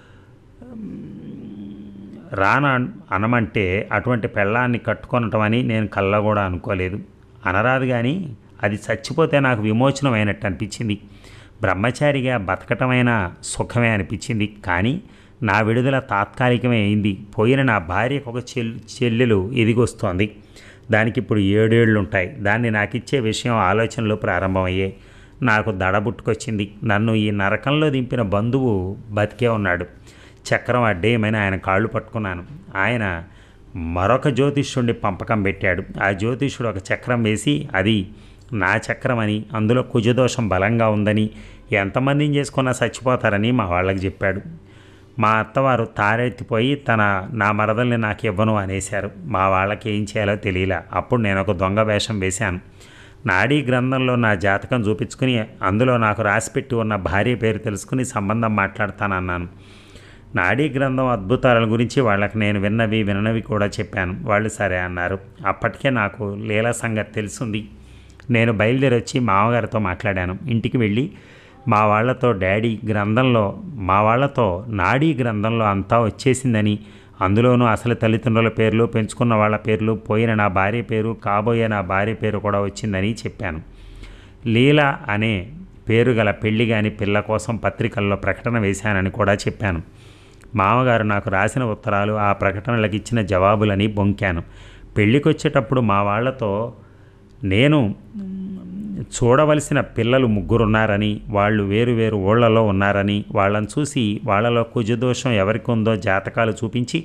రాన అనమంటే అటువంటి పెళ్ళాన్ని కట్టుకొనటం అని నేను కళ్ళ కూడా అనుకోలేదు అనరాదు కానీ అది చచ్చిపోతే నాకు విమోచనం అయినట్టు అనిపించింది బ్రహ్మచారిగా బతకటమైన సుఖమే అనిపించింది కానీ నా విడుదల తాత్కాలికమే అయింది పోయిన నా భార్యకు ఒక చెల్ చెల్లెలు ఎదిగొస్తోంది దానికి ఇప్పుడు ఏడేళ్ళు ఉంటాయి దాన్ని నాకు ఇచ్చే విషయం ఆలోచనలు ప్రారంభమయ్యాయి నాకు దడబుట్టుకొచ్చింది నన్ను ఈ నరకంలో దింపిన బంధువు బతికే ఉన్నాడు చక్రం అడ్డేయమని ఆయన కాళ్ళు పట్టుకున్నాను ఆయన మరొక జ్యోతిష్యుడిని పంపకం పెట్టాడు ఆ జ్యోతిష్యుడు ఒక చక్రం వేసి అది నా చక్రం అని అందులో కుజదోషం బలంగా ఉందని ఎంతమందిని చేసుకున్నా చచ్చిపోతారని మా వాళ్ళకి చెప్పాడు మా అత్తవారు తారెత్తిపోయి తన నా మరదల్ని నాకు ఇవ్వను అనేశారు మా వాళ్ళకి ఏం చేయాలో తెలియలా అప్పుడు నేను ఒక దొంగ వేషం వేశాను నాడీ గ్రంథంలో నా జాతకం చూపించుకుని అందులో నాకు రాసిపెట్టి ఉన్న భార్య పేరు తెలుసుకుని సంబంధం మాట్లాడతానన్నాను నాడీ గ్రంథం అద్భుతాల గురించి వాళ్ళకి నేను విన్నవి వినవి కూడా చెప్పాను వాళ్ళు సరే అన్నారు అప్పటికే నాకు లీల సంగతి తెలుసుంది నేను బయలుదేరి వచ్చి మామగారితో మాట్లాడాను ఇంటికి వెళ్ళి మా వాళ్ళతో డాడీ గ్రంథంలో మా వాళ్ళతో నాడీ గ్రంథంలో అంతా వచ్చేసిందని అందులోనూ అసలు తల్లిదండ్రుల పేర్లు పెంచుకున్న వాళ్ళ పేర్లు పోయిన నా భార్య పేరు కాబోయే నా భార్య పేరు కూడా వచ్చిందని చెప్పాను లీల అనే పేరు గల పెళ్లి కాని పిల్ల కోసం పత్రికల్లో ప్రకటన వేశానని కూడా చెప్పాను మామగారు నాకు రాసిన ఉత్తరాలు ఆ ప్రకటనలకు ఇచ్చిన జవాబులని బొంకాను పెళ్ళికొచ్చేటప్పుడు మా వాళ్ళతో నేను చూడవలసిన పిల్లలు ముగ్గురున్నారని వాళ్ళు వేరు వేరు ఊళ్ళలో ఉన్నారని వాళ్ళని చూసి వాళ్ళలో కుజదోషం ఎవరికి ఉందో జాతకాలు చూపించి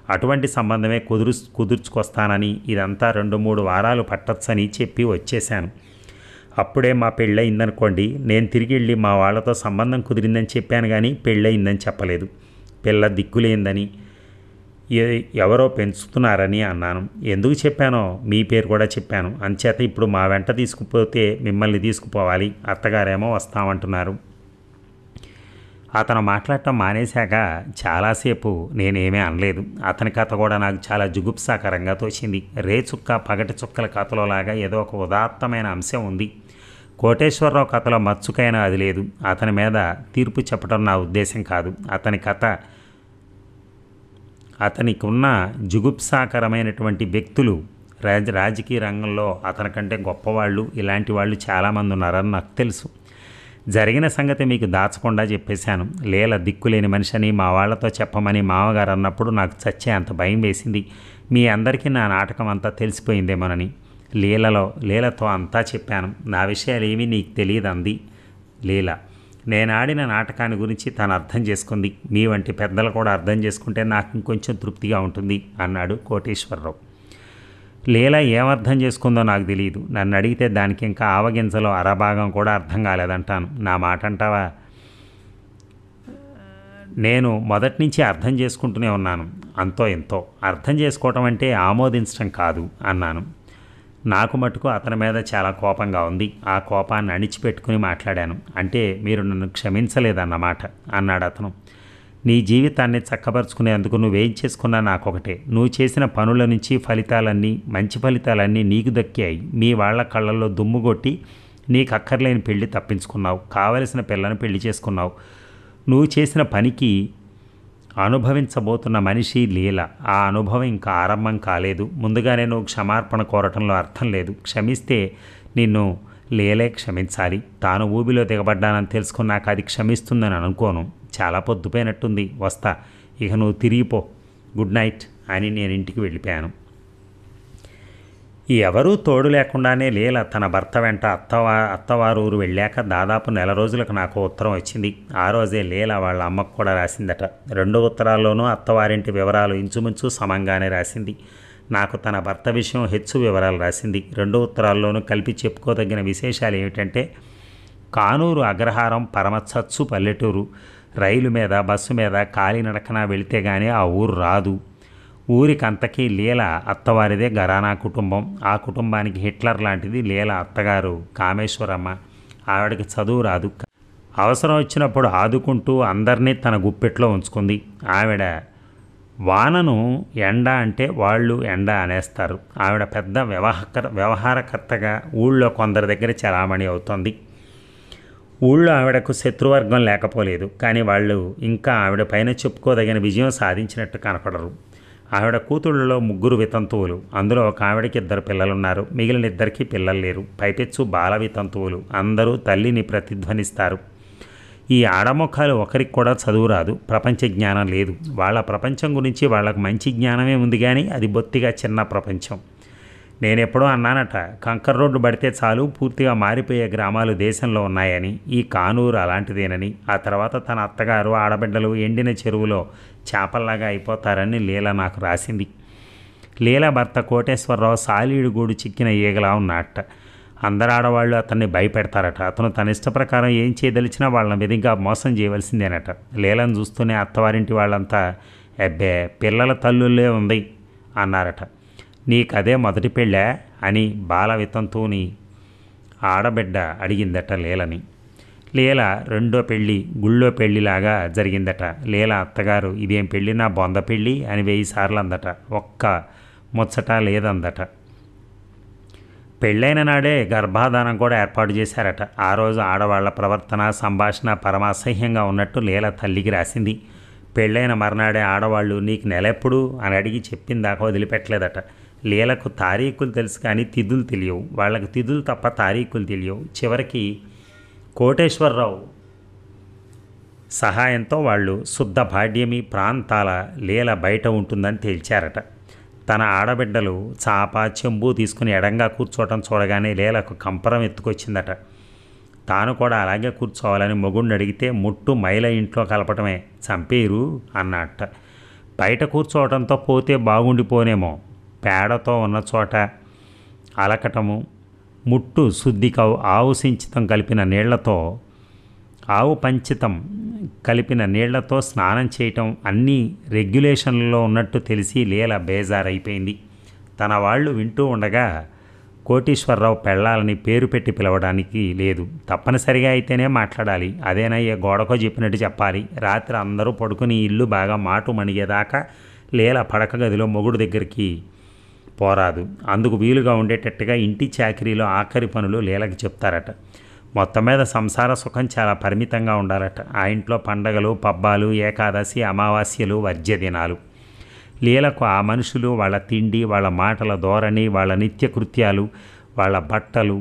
అటువంటి సంబంధమే కుదురు కుదుర్చుకొస్తానని ఇదంతా రెండు మూడు వారాలు పట్టొచ్చని చెప్పి వచ్చేశాను అప్పుడే మా పెళ్ళయిందనుకోండి నేను తిరిగి వెళ్ళి మా వాళ్ళతో సంబంధం కుదిరిందని చెప్పాను కానీ పెళ్ళయిందని చెప్పలేదు పిల్ల దిక్కులేందని ఎ- ఎవరో పెంచుతున్నారని అన్నాను ఎందుకు చెప్పానో మీ పేరు కూడా చెప్పాను అంచేత ఇప్పుడు మా వెంట తీసుకుపోతే మిమ్మల్ని తీసుకుపోవాలి అత్తగారేమో వస్తామంటున్నారు అతను మాట్లాడటం మానేశాక చాలాసేపు నేనేమీ అనలేదు అతని కథ కూడా నాకు చాలా జుగుప్సాకరంగా తోచింది రే చుక్క పగటి చుక్కల కథలో లాగా ఏదో ఒక ఉదాత్తమైన అంశం ఉంది కోటేశ్వరరావు కథలో మచ్చుకైనా అది లేదు అతని మీద తీర్పు చెప్పడం నా ఉద్దేశం కాదు అతని కథ అతనికి ఉన్న జుగుప్సాకరమైనటువంటి వ్యక్తులు రాజ రాజకీయ రంగంలో అతనికంటే గొప్పవాళ్ళు ఇలాంటి వాళ్ళు చాలామంది ఉన్నారని నాకు తెలుసు జరిగిన సంగతి మీకు దాచకుండా చెప్పేశాను లేల దిక్కులేని మనిషిని మా వాళ్ళతో చెప్పమని మామగారు అన్నప్పుడు నాకు చచ్చే అంత భయం వేసింది మీ అందరికీ నా నాటకం అంతా తెలిసిపోయిందేమోనని లీలలో లీలతో అంతా చెప్పాను నా విషయాలు ఏమీ నీకు తెలియదు అంది లీల నేను ఆడిన నాటకాన్ని గురించి తను అర్థం చేసుకుంది మీ వంటి పెద్దలు కూడా అర్థం చేసుకుంటే నాకు ఇంకొంచెం తృప్తిగా ఉంటుంది అన్నాడు కోటేశ్వరరావు లీల ఏమర్థం చేసుకుందో నాకు తెలియదు నన్ను అడిగితే దానికి ఇంకా ఆవగింజలో అరభాగం కూడా అర్థం కాలేదంటాను నా మాట అంటావా నేను మొదటి నుంచి అర్థం చేసుకుంటూనే ఉన్నాను అంతో ఎంతో అర్థం చేసుకోవటం అంటే ఆమోదించడం కాదు అన్నాను నాకు మటుకు అతని మీద చాలా కోపంగా ఉంది ఆ కోపాన్ని అణిచిపెట్టుకుని మాట్లాడాను అంటే మీరు నన్ను క్షమించలేదన్నమాట అన్నాడు అతను నీ జీవితాన్ని చక్కపరుచుకునేందుకు నువ్వేం చేసుకున్నా నాకొకటే నువ్వు చేసిన పనుల నుంచి ఫలితాలన్నీ మంచి ఫలితాలన్నీ నీకు దక్కాయి మీ వాళ్ళ కళ్ళల్లో దుమ్ము కొట్టి నీకు అక్కర్లేని పెళ్లి తప్పించుకున్నావు కావలసిన పిల్లను పెళ్లి చేసుకున్నావు నువ్వు చేసిన పనికి అనుభవించబోతున్న మనిషి లీల ఆ అనుభవం ఇంకా ఆరంభం కాలేదు ముందుగానే నువ్వు క్షమార్పణ కోరటంలో అర్థం లేదు క్షమిస్తే నిన్ను లేలే క్షమించాలి తాను ఊబిలో దిగబడ్డానని తెలుసుకున్నాక అది క్షమిస్తుందని అనుకోను చాలా పొద్దుపోయినట్టుంది వస్తా ఇక నువ్వు తిరిగిపో గుడ్ నైట్ అని నేను ఇంటికి వెళ్ళిపోయాను ఎవరూ తోడు లేకుండానే లీల తన భర్త వెంట అత్తవా అత్తవారు ఊరు వెళ్ళాక దాదాపు నెల రోజులకు నాకు ఉత్తరం వచ్చింది ఆ రోజే లీల వాళ్ళ అమ్మకు కూడా రాసిందట రెండు ఉత్తరాల్లోనూ అత్తవారింటి వివరాలు ఇంచుమించు సమంగానే రాసింది నాకు తన భర్త విషయం హెచ్చు వివరాలు రాసింది రెండు ఉత్తరాల్లోనూ కలిపి చెప్పుకోదగిన విశేషాలు ఏమిటంటే కానూరు అగ్రహారం పరమచచ్చు పల్లెటూరు రైలు మీద బస్సు మీద కాలినడకన వెళితే గానీ ఆ ఊరు రాదు ఊరికంతకీ లీల అత్తవారిదే గరానా కుటుంబం ఆ కుటుంబానికి హిట్లర్ లాంటిది లీల అత్తగారు కామేశ్వరమ్మ ఆవిడకి చదువు రాదు అవసరం వచ్చినప్పుడు ఆదుకుంటూ అందరినీ తన గుప్పెట్లో ఉంచుకుంది ఆవిడ వానను ఎండ అంటే వాళ్ళు ఎండ అనేస్తారు ఆవిడ పెద్ద వ్యవహార వ్యవహారకర్తగా ఊళ్ళో కొందరి దగ్గర చలామణి అవుతోంది ఊళ్ళో ఆవిడకు శత్రువర్గం లేకపోలేదు కానీ వాళ్ళు ఇంకా ఆవిడ పైన చెప్పుకోదగిన విజయం సాధించినట్టు కనపడరు ఆవిడ కూతుళ్ళలో ముగ్గురు వితంతువులు అందులో ఒక ఆవిడకి ఇద్దరు పిల్లలున్నారు మిగిలిన ఇద్దరికి పిల్లలు లేరు పైపెచ్చు బాల వితంతువులు అందరూ తల్లిని ప్రతిధ్వనిస్తారు ఈ ఆడముఖాలు ఒకరికి కూడా చదువు రాదు ప్రపంచ జ్ఞానం లేదు వాళ్ళ ప్రపంచం గురించి వాళ్ళకు మంచి జ్ఞానమే ఉంది కానీ అది బొత్తిగా చిన్న ప్రపంచం నేను ఎప్పుడో అన్నానట కంకర్ రోడ్డు పడితే చాలు పూర్తిగా మారిపోయే గ్రామాలు దేశంలో ఉన్నాయని ఈ కానూరు అలాంటిదేనని ఆ తర్వాత తన అత్తగారు ఆడబిడ్డలు ఎండిన చెరువులో చేపల్లాగా అయిపోతారని లీల నాకు రాసింది లీల భర్త కోటేశ్వరరావు సాలీడు గూడు చిక్కిన ఈగలా ఉన్నట్ట అందరు ఆడవాళ్ళు అతన్ని భయపెడతారట అతను తన ఇష్ట ప్రకారం ఏం చేయదలిచినా వాళ్ళని విధిగా మోసం చేయవలసిందేనట లీలను చూస్తూనే అత్తవారింటి వాళ్ళంతా అబ్బే పిల్లల తల్లుల్లే ఉంది అన్నారట నీకదే మొదటి పెళ్ళా అని బాల వితంతువుని ఆడబిడ్డ అడిగిందట లీలని లీల రెండో పెళ్ళి గుళ్ళో పెళ్ళిలాగా జరిగిందట లీల అత్తగారు ఇదేం పెళ్ళి నా బొంద పెళ్ళి అని వెయ్యి సార్లు అందట ఒక్క ముచ్చట లేదందట పెళ్ళైన నాడే గర్భాధానం కూడా ఏర్పాటు చేశారట ఆ రోజు ఆడవాళ్ల ప్రవర్తన సంభాషణ పరమాసహ్యంగా ఉన్నట్టు లీల తల్లికి రాసింది పెళ్ళైన మర్నాడే ఆడవాళ్ళు నీకు నెలెప్పుడు అని అడిగి చెప్పిన దాకా వదిలిపెట్టలేదట లీలకు తారీఖులు తెలుసు కానీ తిథులు తెలియవు వాళ్ళకి తిథులు తప్ప తారీఖులు తెలియవు చివరికి కోటేశ్వరరావు సహాయంతో వాళ్ళు శుద్ధ భాడ్యమి ప్రాంతాల లీల బయట ఉంటుందని తేల్చారట తన ఆడబిడ్డలు చాప చెంబు తీసుకుని ఎడంగా కూర్చోవటం చూడగానే లీలకు కంపరం ఎత్తుకొచ్చిందట తాను కూడా అలాగే కూర్చోవాలని మొగుడిని అడిగితే ముట్టు మైల ఇంట్లో కలపటమే చంపేరు అన్నట్ట బయట కూర్చోవడంతో పోతే బాగుండిపోనేమో పేడతో ఉన్న చోట అలకటము ముట్టు శుద్ధిక ఆవు సించితం కలిపిన నీళ్లతో ఆవు పంచితం కలిపిన నీళ్లతో స్నానం చేయటం అన్నీ రెగ్యులేషన్లలో ఉన్నట్టు తెలిసి లీల బేజారైపోయింది తన వాళ్ళు వింటూ ఉండగా కోటీశ్వరరావు పెళ్ళాలని పేరు పెట్టి పిలవడానికి లేదు తప్పనిసరిగా అయితేనే మాట్లాడాలి అదేనయ్యే గోడకో చెప్పినట్టు చెప్పాలి రాత్రి అందరూ పడుకుని ఇల్లు బాగా మాటు మణిగేదాకా లీల పడక గదిలో మొగుడు దగ్గరికి పోరాదు అందుకు వీలుగా ఉండేటట్టుగా ఇంటి చాకరీలో ఆఖరి పనులు లీలకి చెప్తారట మొత్తం మీద సంసార సుఖం చాలా పరిమితంగా ఉండాలట ఆ ఇంట్లో పండగలు పబ్బాలు ఏకాదశి అమావాస్యలు వర్జ్య దినాలు లీలకు ఆ మనుషులు వాళ్ళ తిండి వాళ్ళ మాటల ధోరణి వాళ్ళ నిత్య కృత్యాలు వాళ్ళ బట్టలు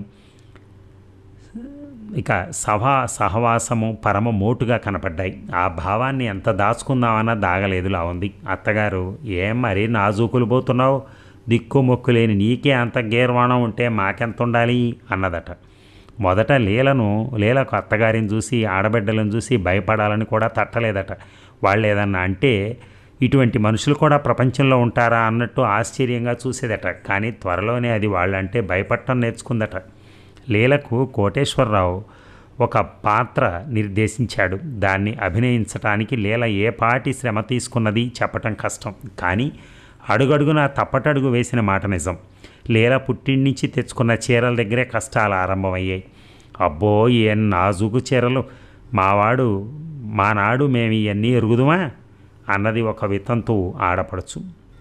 ఇక సభా సహవాసము పరమ మోటుగా కనపడ్డాయి ఆ భావాన్ని ఎంత దాచుకుందామన్నా దాగలేదులా ఉంది అత్తగారు ఏం మరి నాజూకులు పోతున్నావు దిక్కు మొక్కు లేని నీకే అంత గీర్వాణం ఉంటే మాకెంత ఉండాలి అన్నదట మొదట లీలను లీలకు అత్తగారిని చూసి ఆడబిడ్డలను చూసి భయపడాలని కూడా తట్టలేదట వాళ్ళు ఏదన్నా అంటే ఇటువంటి మనుషులు కూడా ప్రపంచంలో ఉంటారా అన్నట్టు ఆశ్చర్యంగా చూసేదట కానీ త్వరలోనే అది వాళ్ళంటే భయపడటం నేర్చుకుందట లీలకు కోటేశ్వరరావు ఒక పాత్ర నిర్దేశించాడు దాన్ని అభినయించటానికి లీల ఏ పాటి శ్రమ తీసుకున్నది చెప్పటం కష్టం కానీ అడుగడుగున తప్పటడుగు వేసిన మాట నిజం లీల పుట్టింటి నుంచి తెచ్చుకున్న చీరల దగ్గరే కష్టాలు ఆరంభమయ్యాయి అబ్బో ఏం నాజుకు చీరలు మావాడు మానాడు మేము ఇవన్నీ ఎరుగుదుమా అన్నది ఒక వితంతు ఆడపడచ్చు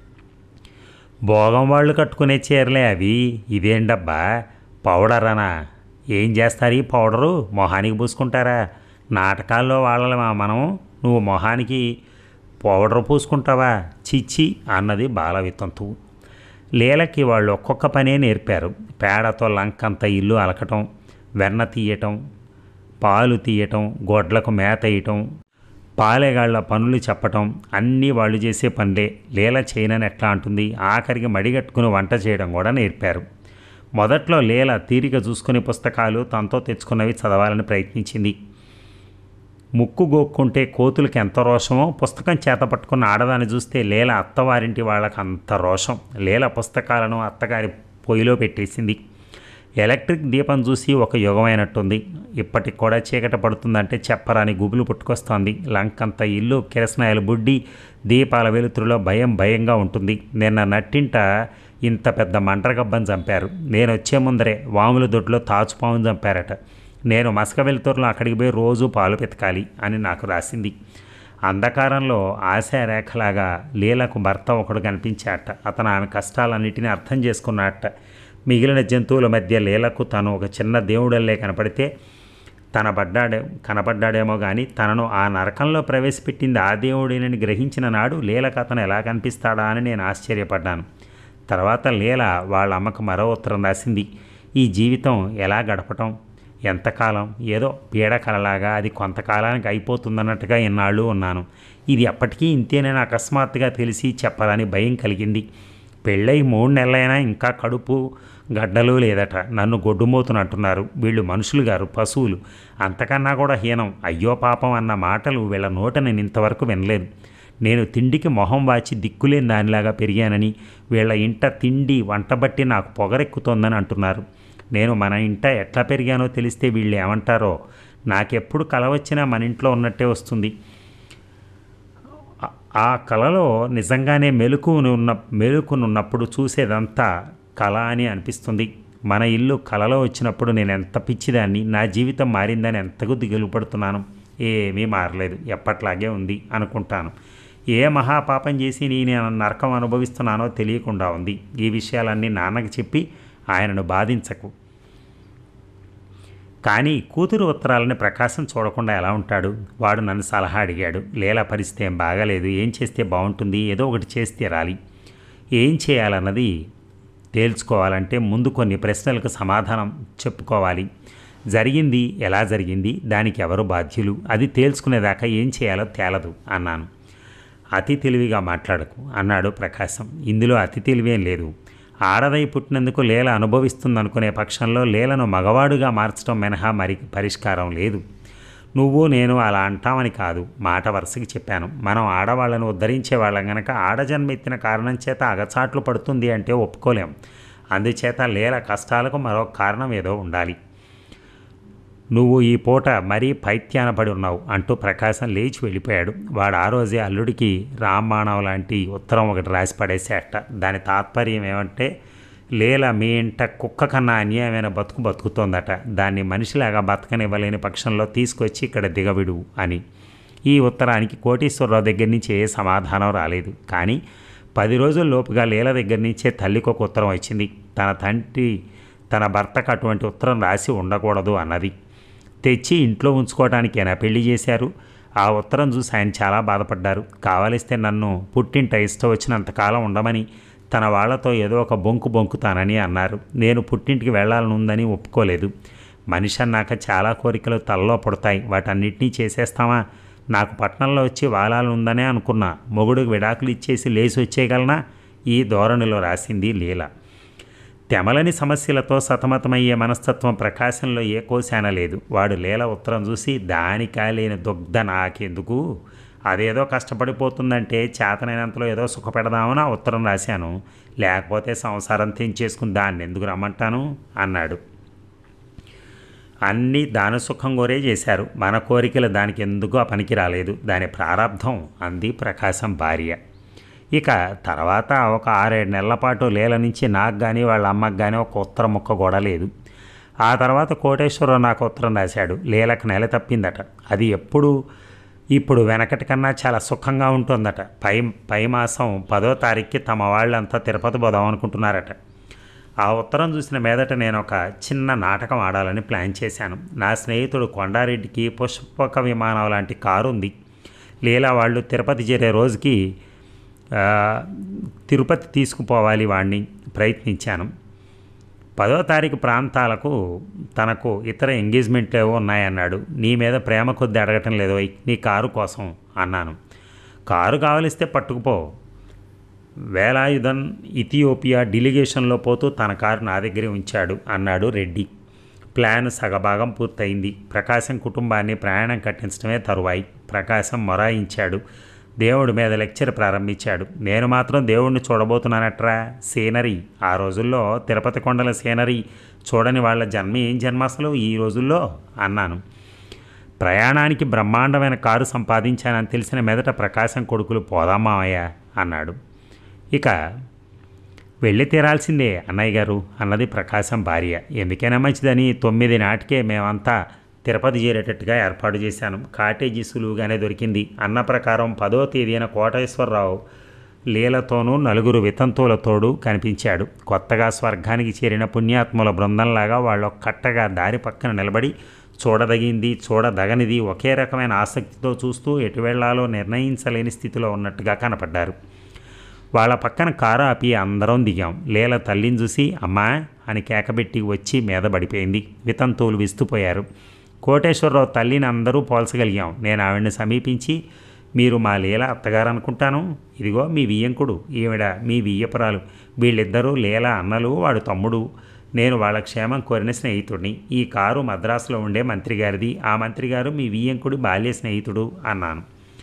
భోగం వాళ్ళు కట్టుకునే చీరలే అవి ఇదేంటబ్బా పౌడరనా ఏం చేస్తారు ఈ పౌడరు మొహానికి పూసుకుంటారా నాటకాల్లో వాళ్ళ మనం నువ్వు మొహానికి పౌడర్ పూసుకుంటావా చిచ్చి అన్నది బాల వితంతువు లీలకి వాళ్ళు ఒక్కొక్క పనే నేర్పారు పేడతో లంకంత ఇల్లు అలకటం వెన్న తీయటం పాలు తీయటం గొడ్లకు మేత వేయటం పాలెగాళ్ల పనులు చెప్పటం అన్నీ వాళ్ళు చేసే పనులే లీల చేయనని ఎట్లా అంటుంది ఆఖరికి మడిగట్టుకుని వంట చేయడం కూడా నేర్పారు మొదట్లో లీల తీరిక చూసుకునే పుస్తకాలు తనతో తెచ్చుకున్నవి చదవాలని ప్రయత్నించింది ముక్కు గోక్కుంటే కోతులకి ఎంత రోషమో పుస్తకం చేత పట్టుకున్న ఆడదాన్ని చూస్తే లీల అత్తవారింటి వాళ్ళకి అంత రోషం లీల పుస్తకాలను అత్తగారి పొయ్యిలో పెట్టేసింది ఎలక్ట్రిక్ దీపం చూసి ఒక యుగమైనట్టుంది ఇప్పటికి కూడా చీకట పడుతుందంటే చెప్పరాని గుబులు పుట్టుకొస్తోంది లంకంత ఇల్లు కిరసనాయలు బుడ్డి దీపాల వెలుతురులో భయం భయంగా ఉంటుంది నిన్న నట్టింట ఇంత పెద్ద మంటరగబ్బని చంపారు నేను వచ్చే ముందరే వాముల దొడ్లో తాచుపాముని చంపారట నేను మసక వెలుతురులో అక్కడికి పోయి రోజు పాలు పెతకాలి అని నాకు రాసింది అంధకారంలో ఆశారేఖలాగా లీలకు భర్త ఒకడు కనిపించాట అతను ఆమె కష్టాలన్నిటినీ అర్థం చేసుకున్నట్ట మిగిలిన జంతువుల మధ్య లీలకు తను ఒక చిన్న దేవుడల్లే కనపడితే తన పడ్డాడే కనపడ్డాడేమో కానీ తనను ఆ నరకంలో ప్రవేశపెట్టింది ఆ దేవుడేనని గ్రహించిన నాడు లీలకు అతను ఎలా కనిపిస్తాడా అని నేను ఆశ్చర్యపడ్డాను తర్వాత లీల వాళ్ళ అమ్మకు మరో ఉత్తరం రాసింది ఈ జీవితం ఎలా గడపటం ఎంతకాలం ఏదో పీడకలలాగా అది కొంతకాలానికి అయిపోతుందన్నట్టుగా ఎన్నాళ్ళు ఉన్నాను ఇది ఎప్పటికీ ఇంతేనని అకస్మాత్తుగా తెలిసి చెప్పాలని భయం కలిగింది పెళ్ళై మూడు నెలలైనా ఇంకా కడుపు గడ్డలు లేదట నన్ను గొడ్డుమోతున్నట్టున్నారు వీళ్ళు మనుషులు గారు పశువులు అంతకన్నా కూడా హీనం అయ్యో పాపం అన్న మాటలు వీళ్ళ నోట నేను ఇంతవరకు వినలేదు నేను తిండికి మొహం వాచి దిక్కులేని దానిలాగా పెరిగానని వీళ్ళ ఇంట తిండి వంటబట్టి నాకు పొగరెక్కుతోందని అంటున్నారు నేను మన ఇంట ఎట్లా పెరిగానో తెలిస్తే వీళ్ళు ఏమంటారో నాకెప్పుడు కల వచ్చినా మన ఇంట్లో ఉన్నట్టే వస్తుంది ఆ- ఆ కళలో నిజంగానే మెలకువని ఉన్న మెలుకునున్నప్పుడు చూసేదంతా కళ అని అనిపిస్తుంది మన ఇల్లు కళలో వచ్చినప్పుడు నేను ఎంత పిచ్చిదాన్ని నా జీవితం మారిందని ఎంతకు దిగులు పడుతున్నాను ఏమీ మారలేదు ఎప్పట్లాగే ఉంది అనుకుంటాను ఏ మహాపాపం చేసి నేను నరకం అనుభవిస్తున్నానో తెలియకుండా ఉంది ఈ విషయాలన్నీ నాన్నకి చెప్పి ఆయనను బాధించకు కానీ కూతురు ఉత్తరాలని ప్రకాశం చూడకుండా ఎలా ఉంటాడు వాడు నన్ను సలహా అడిగాడు లీలా పరిస్థితి ఏం బాగాలేదు ఏం చేస్తే బాగుంటుంది ఏదో ఒకటి చేసి తీరాలి ఏం చేయాలన్నది తేల్చుకోవాలంటే ముందు కొన్ని ప్రశ్నలకు సమాధానం చెప్పుకోవాలి జరిగింది ఎలా జరిగింది దానికి ఎవరు బాధ్యులు అది తేల్చుకునేదాకా ఏం చేయాలో తేలదు అన్నాను అతి తెలివిగా మాట్లాడకు అన్నాడు ప్రకాశం ఇందులో అతి తెలివేం లేదు ఆడదై పుట్టినందుకు లీల అనుభవిస్తుందనుకునే పక్షంలో లీలను మగవాడుగా మార్చడం మినహా మరి పరిష్కారం లేదు నువ్వు నేను అలా అంటామని కాదు మాట వరుసకి చెప్పాను మనం ఆడవాళ్ళను ఉద్ధరించే వాళ్ళం గనక ఆడజన్మ ఎత్తిన కారణం చేత అగచాట్లు పడుతుంది అంటే ఒప్పుకోలేం అందుచేత లేల కష్టాలకు మరో కారణం ఏదో ఉండాలి నువ్వు ఈ పూట మరీ పైత్యాన పడి ఉన్నావు అంటూ ప్రకాశం లేచి వెళ్ళిపోయాడు వాడు ఆ రోజే అల్లుడికి రామాణం లాంటి ఉత్తరం ఒకటి రాసి పడేసేట దాని తాత్పర్యం ఏమంటే లేల మీ ఇంట కుక్క కన్నా అన్యాయమైన బతుకు బతుకుతోందట దాన్ని మనిషిలాగా బతకనివ్వలేని పక్షంలో తీసుకొచ్చి ఇక్కడ దిగవిడు అని ఈ ఉత్తరానికి కోటీశ్వరరావు దగ్గర నుంచి ఏ సమాధానం రాలేదు కానీ పది రోజుల లోపుగా లీల దగ్గర నుంచే తల్లికి ఒక ఉత్తరం వచ్చింది తన తండ్రి తన భర్తకు అటువంటి ఉత్తరం రాసి ఉండకూడదు అన్నది తెచ్చి ఇంట్లో ఉంచుకోవడానికేనా పెళ్లి చేశారు ఆ ఉత్తరం చూసి ఆయన చాలా బాధపడ్డారు కావలిస్తే నన్ను పుట్టింట ఇష్టం వచ్చినంతకాలం ఉండమని తన వాళ్లతో ఏదో ఒక బొంకు బొంకుతానని అన్నారు నేను పుట్టింటికి వెళ్ళాలనుందని ఒప్పుకోలేదు మనిషి అన్నాక చాలా కోరికలు తలలో పుడతాయి వాటన్నిటినీ చేసేస్తామా నాకు పట్టణంలో వచ్చి వాలాలనుందనే అనుకున్నా మొగుడికి విడాకులు ఇచ్చేసి లేచి వచ్చేయగలనా ఈ ధోరణిలో రాసింది లీల తెమలని సమస్యలతో సతమతమయ్యే మనస్తత్వం ప్రకాశంలో ఏ కోశాన లేదు వాడు లీల ఉత్తరం చూసి దానికా లేని దుగ్ధ నాకెందుకు అదేదో కష్టపడిపోతుందంటే చేతనైనంతలో ఏదో సుఖపెడదామని ఆ ఉత్తరం రాశాను లేకపోతే సంసారం తెంచేసుకుని దాన్ని ఎందుకు రమ్మంటాను అన్నాడు అన్నీ దాని సుఖం కోరే చేశారు మన కోరికలు దానికి ఎందుకు ఆ పనికి రాలేదు దాని ప్రారంధం అంది ప్రకాశం భార్య ఇక తర్వాత ఒక ఆరేడు నెలల పాటు లీల నుంచి నాకు కానీ వాళ్ళ అమ్మకి కానీ ఒక ఉత్తరం ముక్క కూడా లేదు ఆ తర్వాత కోటేశ్వరరావు నాకు ఉత్తరం రాశాడు లీలకు నెల తప్పిందట అది ఎప్పుడు ఇప్పుడు వెనకటి కన్నా చాలా సుఖంగా ఉంటుందట పై పై మాసం పదో తారీఖుకి తమ వాళ్ళంతా తిరుపతి పోదాం అనుకుంటున్నారట ఆ ఉత్తరం చూసిన మీదట నేను ఒక చిన్న నాటకం ఆడాలని ప్లాన్ చేశాను నా స్నేహితుడు కొండారెడ్డికి పుష్పక విమానం లాంటి కారు ఉంది లీలా వాళ్ళు తిరుపతి చేరే రోజుకి ఆ, తిరుపతి తీసుకుపోవాలి వాడిని ప్రయత్నించాను పదో తారీఖు ప్రాంతాలకు తనకు ఇతర ఎంగేజ్మెంట్లు ఏవో ఉన్నాయన్నాడు నీ మీద ప్రేమ కొద్ది అడగటం లేదు నీ కారు కోసం అన్నాను కారు కావలిస్తే పట్టుకుపో వేలాయుధన్ ఇథియోపియా డెలిగేషన్లో పోతూ తన కారు నా దగ్గరే ఉంచాడు అన్నాడు రెడ్డి ప్లాన్ సగభాగం పూర్తయింది ప్రకాశం కుటుంబాన్ని ప్రయాణం కట్టించడమే తరువాయి ప్రకాశం మొరాయించాడు దేవుడి మీద లెక్చర్ ప్రారంభించాడు నేను మాత్రం దేవుణ్ణి చూడబోతున్నానట్రా సీనరీ ఆ రోజుల్లో తిరుపతి కొండల సీనరీ చూడని వాళ్ళ జన్మ ఏం జన్మ అసలు ఈ రోజుల్లో అన్నాను ప్రయాణానికి బ్రహ్మాండమైన కారు సంపాదించానని తెలిసిన మీదట ప్రకాశం కొడుకులు పోదాం మావయ్య అన్నాడు ఇక వెళ్ళి తీరాల్సిందే అన్నయ్య గారు అన్నది ప్రకాశం భార్య ఎందుకైనా మంచిదని తొమ్మిది నాటికే మేమంతా తిరుపతి చేరేటట్టుగా ఏర్పాటు చేశాను కాటేజీ సులువుగానే దొరికింది అన్న ప్రకారం పదో తేదీన కోటేశ్వరరావు లీలతోనూ నలుగురు వితంతువులతోడు కనిపించాడు కొత్తగా స్వర్గానికి చేరిన పుణ్యాత్ముల బృందంలాగా వాళ్ళు కట్టగా దారి పక్కన నిలబడి చూడదగింది చూడదగనిది ఒకే రకమైన ఆసక్తితో చూస్తూ ఎటు వెళ్లాలో నిర్ణయించలేని స్థితిలో ఉన్నట్టుగా కనపడ్డారు వాళ్ళ పక్కన కారు ఆపి అందరం దిగాం లీల తల్లిని చూసి అమ్మా అని కేకబెట్టి వచ్చి మీద పడిపోయింది వితంతువులు విస్తుపోయారు కోటేశ్వరరావు తల్లిని అందరూ పోల్చగలిగాం నేను ఆవిడని సమీపించి మీరు మా లీల అత్తగారు అనుకుంటాను ఇదిగో మీ వియ్యంకుడు ఈవిడ మీ వియ్యపురాలు వీళ్ళిద్దరూ లీల అన్నలు వాడు తమ్ముడు నేను వాళ్ళ క్షేమం కోరిన స్నేహితుడిని ఈ కారు మద్రాసులో ఉండే మంత్రి గారిది ఆ మంత్రి గారు మీ వియ్యంకుడి బాల్య స్నేహితుడు అన్నాను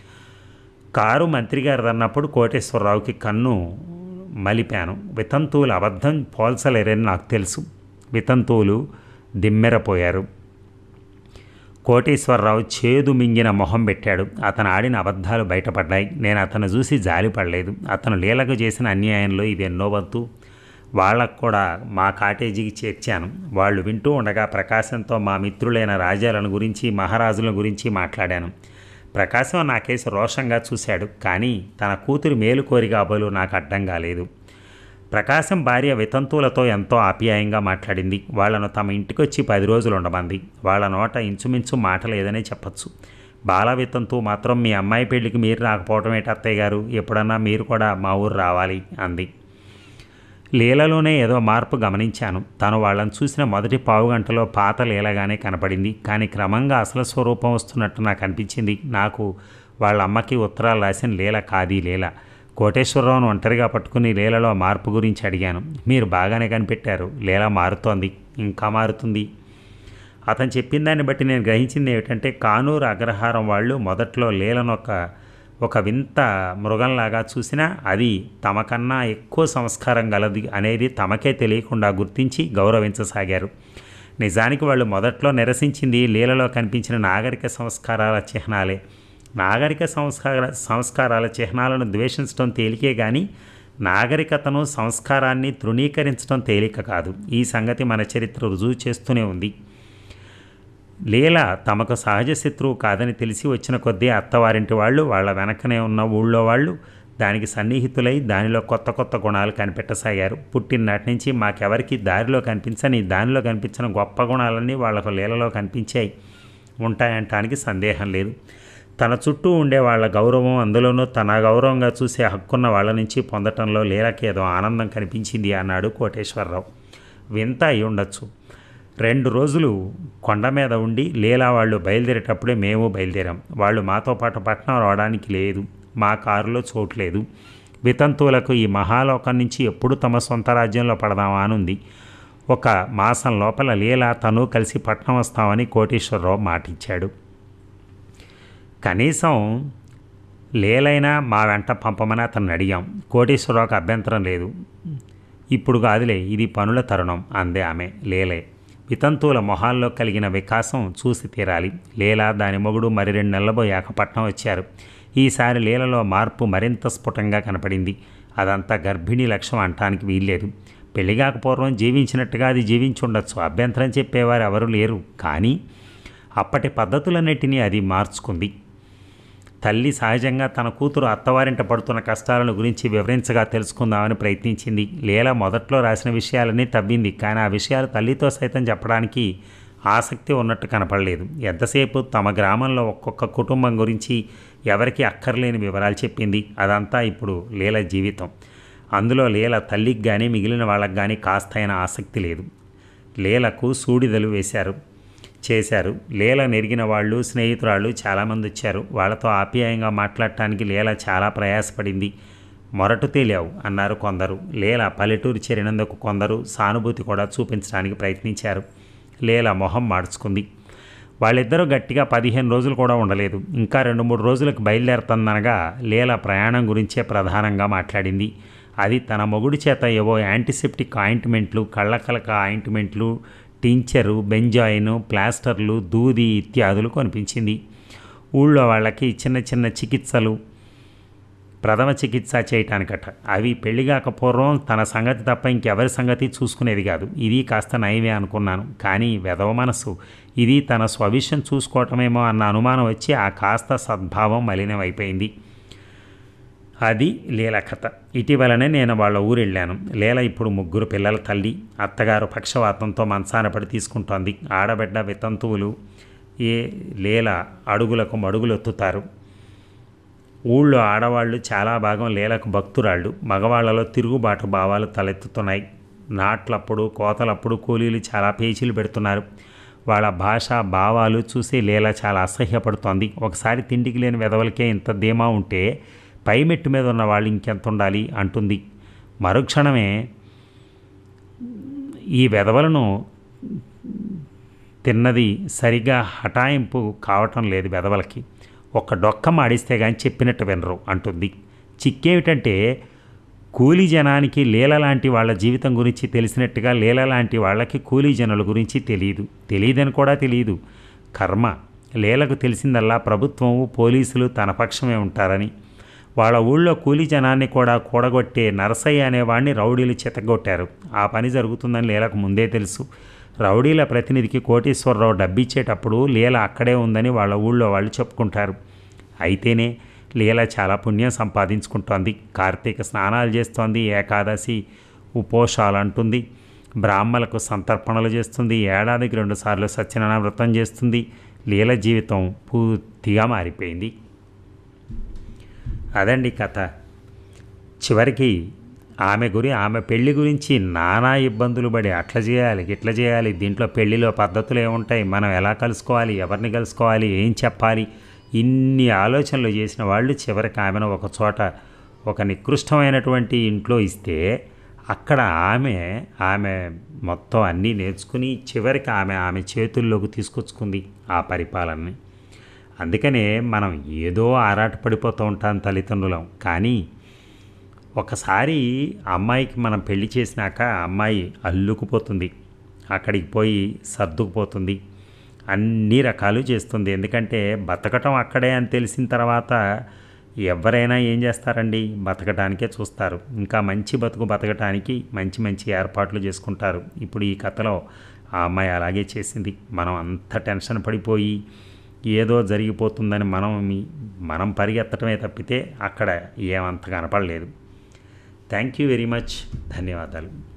కారు మంత్రి గారిది అన్నప్పుడు కోటేశ్వరరావుకి కన్ను మలిపాను వితంతువులు అబద్ధం పోల్చలేరని నాకు తెలుసు వితంతువులు దిమ్మెరపోయారు కోటేశ్వరరావు చేదు మింగిన మొహం పెట్టాడు అతను ఆడిన అబద్ధాలు బయటపడ్డాయి నేను అతను చూసి జాలిపడలేదు అతను లీలకు చేసిన అన్యాయంలో ఇది ఎన్నో వంతు వాళ్ళకు కూడా మా కాటేజీకి చేర్చాను వాళ్ళు వింటూ ఉండగా ప్రకాశంతో మా మిత్రులైన రాజాలను గురించి మహారాజుల గురించి మాట్లాడాను ప్రకాశం నా కేసు రోషంగా చూశాడు కానీ తన కూతురి మేలు కోరి కాబోలు నాకు అడ్డం కాలేదు ప్రకాశం భార్య వితంతువులతో ఎంతో ఆప్యాయంగా మాట్లాడింది వాళ్ళను తమ ఇంటికొచ్చి పది రోజులు ఉండమంది వాళ్ళ నోట ఇంచుమించు మాట లేదనే చెప్పచ్చు బాల వితంతు మాత్రం మీ అమ్మాయి పెళ్లికి మీరు రాకపోవటం ఏంటి అత్తయ్య గారు ఎప్పుడన్నా మీరు కూడా మా ఊరు రావాలి అంది లీలలోనే ఏదో మార్పు గమనించాను తను వాళ్ళని చూసిన మొదటి పావు గంటలో పాత లీలగానే కనపడింది కానీ క్రమంగా అసలు స్వరూపం వస్తున్నట్టు నాకు అనిపించింది నాకు వాళ్ళ అమ్మకి ఉత్తరాలు రాసిన లీల కాదీ లీల కోటేశ్వరరావును ఒంటరిగా పట్టుకుని లీలలో మార్పు గురించి అడిగాను మీరు బాగానే కనిపెట్టారు లీల మారుతోంది ఇంకా మారుతుంది అతను చెప్పిన దాన్ని బట్టి నేను గ్రహించింది ఏమిటంటే కానూరు అగ్రహారం వాళ్ళు మొదట్లో లీలను ఒక ఒక వింత మృగంలాగా చూసినా అది తమకన్నా ఎక్కువ సంస్కారం గలది అనేది తమకే తెలియకుండా గుర్తించి గౌరవించసాగారు నిజానికి వాళ్ళు మొదట్లో నిరసించింది లీలలో కనిపించిన నాగరిక సంస్కారాల చిహ్నాలే నాగరిక సంస్కార సంస్కారాల చిహ్నాలను ద్వేషించడం తేలికే కానీ నాగరికతను సంస్కారాన్ని తృణీకరించడం తేలిక కాదు ఈ సంగతి మన చరిత్ర రుజువు చేస్తూనే ఉంది లీల తమకు సహజ శత్రువు కాదని తెలిసి వచ్చిన కొద్దీ అత్తవారింటి వాళ్ళు వాళ్ళ వెనకనే ఉన్న ఊళ్ళో వాళ్ళు దానికి సన్నిహితులై దానిలో కొత్త కొత్త గుణాలు కనిపెట్టసాగారు పుట్టిననాటి నుంచి మాకెవరికి దారిలో కనిపించని దానిలో కనిపించిన గొప్ప గుణాలన్నీ వాళ్ళకు లీలలో కనిపించాయి ఉంటాయంటానికి సందేహం లేదు తన చుట్టూ ఉండే వాళ్ళ గౌరవం అందులోనూ తన గౌరవంగా చూసే హక్కున్న వాళ్ళ నుంచి పొందటంలో లీలకి ఏదో ఆనందం కనిపించింది అన్నాడు కోటేశ్వరరావు వింత అయి ఉండొచ్చు రెండు రోజులు కొండ మీద ఉండి లీలా వాళ్ళు బయలుదేరేటప్పుడే మేము బయలుదేరాం వాళ్ళు మాతో పాటు పట్నం రావడానికి లేదు మా కారులో చోటు లేదు వితంతువులకు ఈ మహాలోకం నుంచి ఎప్పుడు తమ సొంత రాజ్యంలో పడదామా అని ఉంది ఒక మాసం లోపల లీల తను కలిసి పట్నం వస్తామని కోటేశ్వరరావు మాటిచ్చాడు కనీసం లేలైనా మా వెంట పంపమని అతను అడిగాం కోటేశ్వరరావుకి అభ్యంతరం లేదు ఇప్పుడు కాదులే ఇది పనుల తరుణం అందే ఆమె లేలే వితంతువుల మొహాల్లో కలిగిన వికాసం చూసి తీరాలి లీల దాని మొగుడు మరి రెండు నెలలబోయాక పట్నం వచ్చారు ఈసారి లీలలో మార్పు మరింత స్ఫుటంగా కనపడింది అదంతా గర్భిణీ లక్ష్యం అంటానికి వీల్లేదు పెళ్లిగాక పూర్వం జీవించినట్టుగా అది జీవించుండొచ్చు అభ్యంతరం చెప్పేవారు ఎవరు లేరు కానీ అప్పటి పద్ధతులన్నిటినీ అది మార్చుకుంది తల్లి సహజంగా తన కూతురు అత్తవారింట పడుతున్న కష్టాలను గురించి వివరించగా తెలుసుకుందామని ప్రయత్నించింది లీల మొదట్లో రాసిన విషయాలన్నీ తవ్వింది కానీ ఆ విషయాలు తల్లితో సైతం చెప్పడానికి ఆసక్తి ఉన్నట్టు కనపడలేదు ఎంతసేపు తమ గ్రామంలో ఒక్కొక్క కుటుంబం గురించి ఎవరికి అక్కర్లేని వివరాలు చెప్పింది అదంతా ఇప్పుడు లీల జీవితం అందులో లీల తల్లికి కానీ మిగిలిన వాళ్ళకి కానీ కాస్తైన ఆసక్తి లేదు లీలకు సూడిదలు వేశారు చేశారు లీల నెరిగిన వాళ్ళు స్నేహితురాళ్ళు చాలామంది వచ్చారు వాళ్ళతో ఆప్యాయంగా మాట్లాడటానికి లీల చాలా ప్రయాసపడింది మొరటు తేలావు అన్నారు కొందరు లీల పల్లెటూరు చేరినందుకు కొందరు సానుభూతి కూడా చూపించడానికి ప్రయత్నించారు లీల మొహం మార్చుకుంది వాళ్ళిద్దరూ గట్టిగా పదిహేను రోజులు కూడా ఉండలేదు ఇంకా రెండు మూడు రోజులకు బయలుదేరుతుందనగా లీల ప్రయాణం గురించే ప్రధానంగా మాట్లాడింది అది తన మొగుడి చేత ఏవో యాంటీసెప్టిక్ ఆయింట్మెంట్లు కళ్ళకలక ఆయింట్మెంట్లు టించరు బెంజాయిన్ ప్లాస్టర్లు దూది ఇత్యాదులు కనిపించింది ఊళ్ళో వాళ్ళకి చిన్న చిన్న చికిత్సలు ప్రథమ చికిత్స చేయటానికట అవి పెళ్లిగాక పూర్వం తన సంగతి తప్ప ఇంకెవరి సంగతి చూసుకునేది కాదు ఇది కాస్త నయమే అనుకున్నాను కానీ వెధవ మనసు ఇది తన స్వవిషయం చూసుకోవటమేమో అన్న అనుమానం వచ్చి ఆ కాస్త సద్భావం మలినమైపోయింది అది లీల కథ ఇటీవలనే నేను వాళ్ళ ఊరు వెళ్ళాను లీల ఇప్పుడు ముగ్గురు పిల్లల తల్లి అత్తగారు పక్షవాతంతో మంచాన పడి తీసుకుంటోంది ఆడబిడ్డ వితంతువులు ఏ లీల అడుగులకు మడుగులు ఎత్తుతారు ఊళ్ళో ఆడవాళ్ళు చాలా భాగం లీలకు భక్తురాళ్ళు మగవాళ్లలో తిరుగుబాటు భావాలు తలెత్తుతున్నాయి నాట్లప్పుడు కోతలప్పుడు కూలీలు చాలా పేచీలు పెడుతున్నారు వాళ్ళ భాష భావాలు చూసి లీల చాలా అసహ్యపడుతోంది ఒకసారి తిండికి లేని వెదవలకే ఇంత ధీమా ఉంటే పై మెట్టు మీద ఉన్న వాళ్ళు ఇంకెంత ఉండాలి అంటుంది మరుక్షణమే ఈ వెధవలను తిన్నది సరిగా హఠాయింపు కావటం లేదు వెధవలకి ఒక డొక్క మాడిస్తే కానీ చెప్పినట్టు వినరు అంటుంది చిక్కేమిటంటే కూలీ జనానికి లీల లాంటి వాళ్ళ జీవితం గురించి తెలిసినట్టుగా లీల లాంటి వాళ్ళకి కూలీ జనుల గురించి తెలియదు తెలియదని కూడా తెలియదు కర్మ లీలకు తెలిసిందల్లా ప్రభుత్వము పోలీసులు తన పక్షమే ఉంటారని వాళ్ళ ఊళ్ళో కూలీ జనాన్ని కూడా కూడగొట్టే నరసయ్య అనేవాడిని రౌడీలు చితగొట్టారు ఆ పని జరుగుతుందని లీలకు ముందే తెలుసు రౌడీల ప్రతినిధికి కోటేశ్వరరావు డబ్బిచ్చేటప్పుడు లీల అక్కడే ఉందని వాళ్ళ ఊళ్ళో వాళ్ళు చెప్పుకుంటారు అయితేనే లీల చాలా పుణ్యం సంపాదించుకుంటోంది కార్తీక స్నానాలు చేస్తోంది ఏకాదశి ఉపోషాలు అంటుంది బ్రాహ్మలకు సంతర్పణలు చేస్తుంది ఏడాదికి రెండుసార్లు సత్యనారాయణ వ్రతం చేస్తుంది లీల జీవితం పూర్తిగా మారిపోయింది అదండి కథ చివరికి ఆమె గురి ఆమె పెళ్లి గురించి నానా ఇబ్బందులు పడి అట్లా చేయాలి ఇట్లా చేయాలి దీంట్లో పెళ్లిలో పద్ధతులు ఏముంటాయి మనం ఎలా కలుసుకోవాలి ఎవరిని కలుసుకోవాలి ఏం చెప్పాలి ఇన్ని ఆలోచనలు చేసిన వాళ్ళు చివరికి ఆమెను ఒక చోట ఒక నికృష్టమైనటువంటి ఇంట్లో ఇస్తే అక్కడ ఆమె ఆమె మొత్తం అన్నీ నేర్చుకుని చివరికి ఆమె ఆమె చేతుల్లోకి తీసుకొచ్చుకుంది ఆ పరిపాలనని అందుకనే మనం ఏదో ఆరాటపడిపోతూ ఉంటాం తల్లిదండ్రులం కానీ ఒకసారి అమ్మాయికి మనం పెళ్లి చేసినాక అమ్మాయి అల్లుకుపోతుంది అక్కడికి పోయి సర్దుకుపోతుంది అన్ని రకాలు చేస్తుంది ఎందుకంటే బతకటం అక్కడే అని తెలిసిన తర్వాత ఎవరైనా ఏం చేస్తారండి బతకటానికే చూస్తారు ఇంకా మంచి బతుకు బతకటానికి మంచి మంచి ఏర్పాట్లు చేసుకుంటారు ఇప్పుడు ఈ కథలో ఆ అమ్మాయి అలాగే చేసింది మనం అంత టెన్షన్ పడిపోయి ఏదో జరిగిపోతుందని మనం మనం పరిగెత్తడమే తప్పితే అక్కడ ఏమంత కనపడలేదు థ్యాంక్ యూ వెరీ మచ్ ధన్యవాదాలు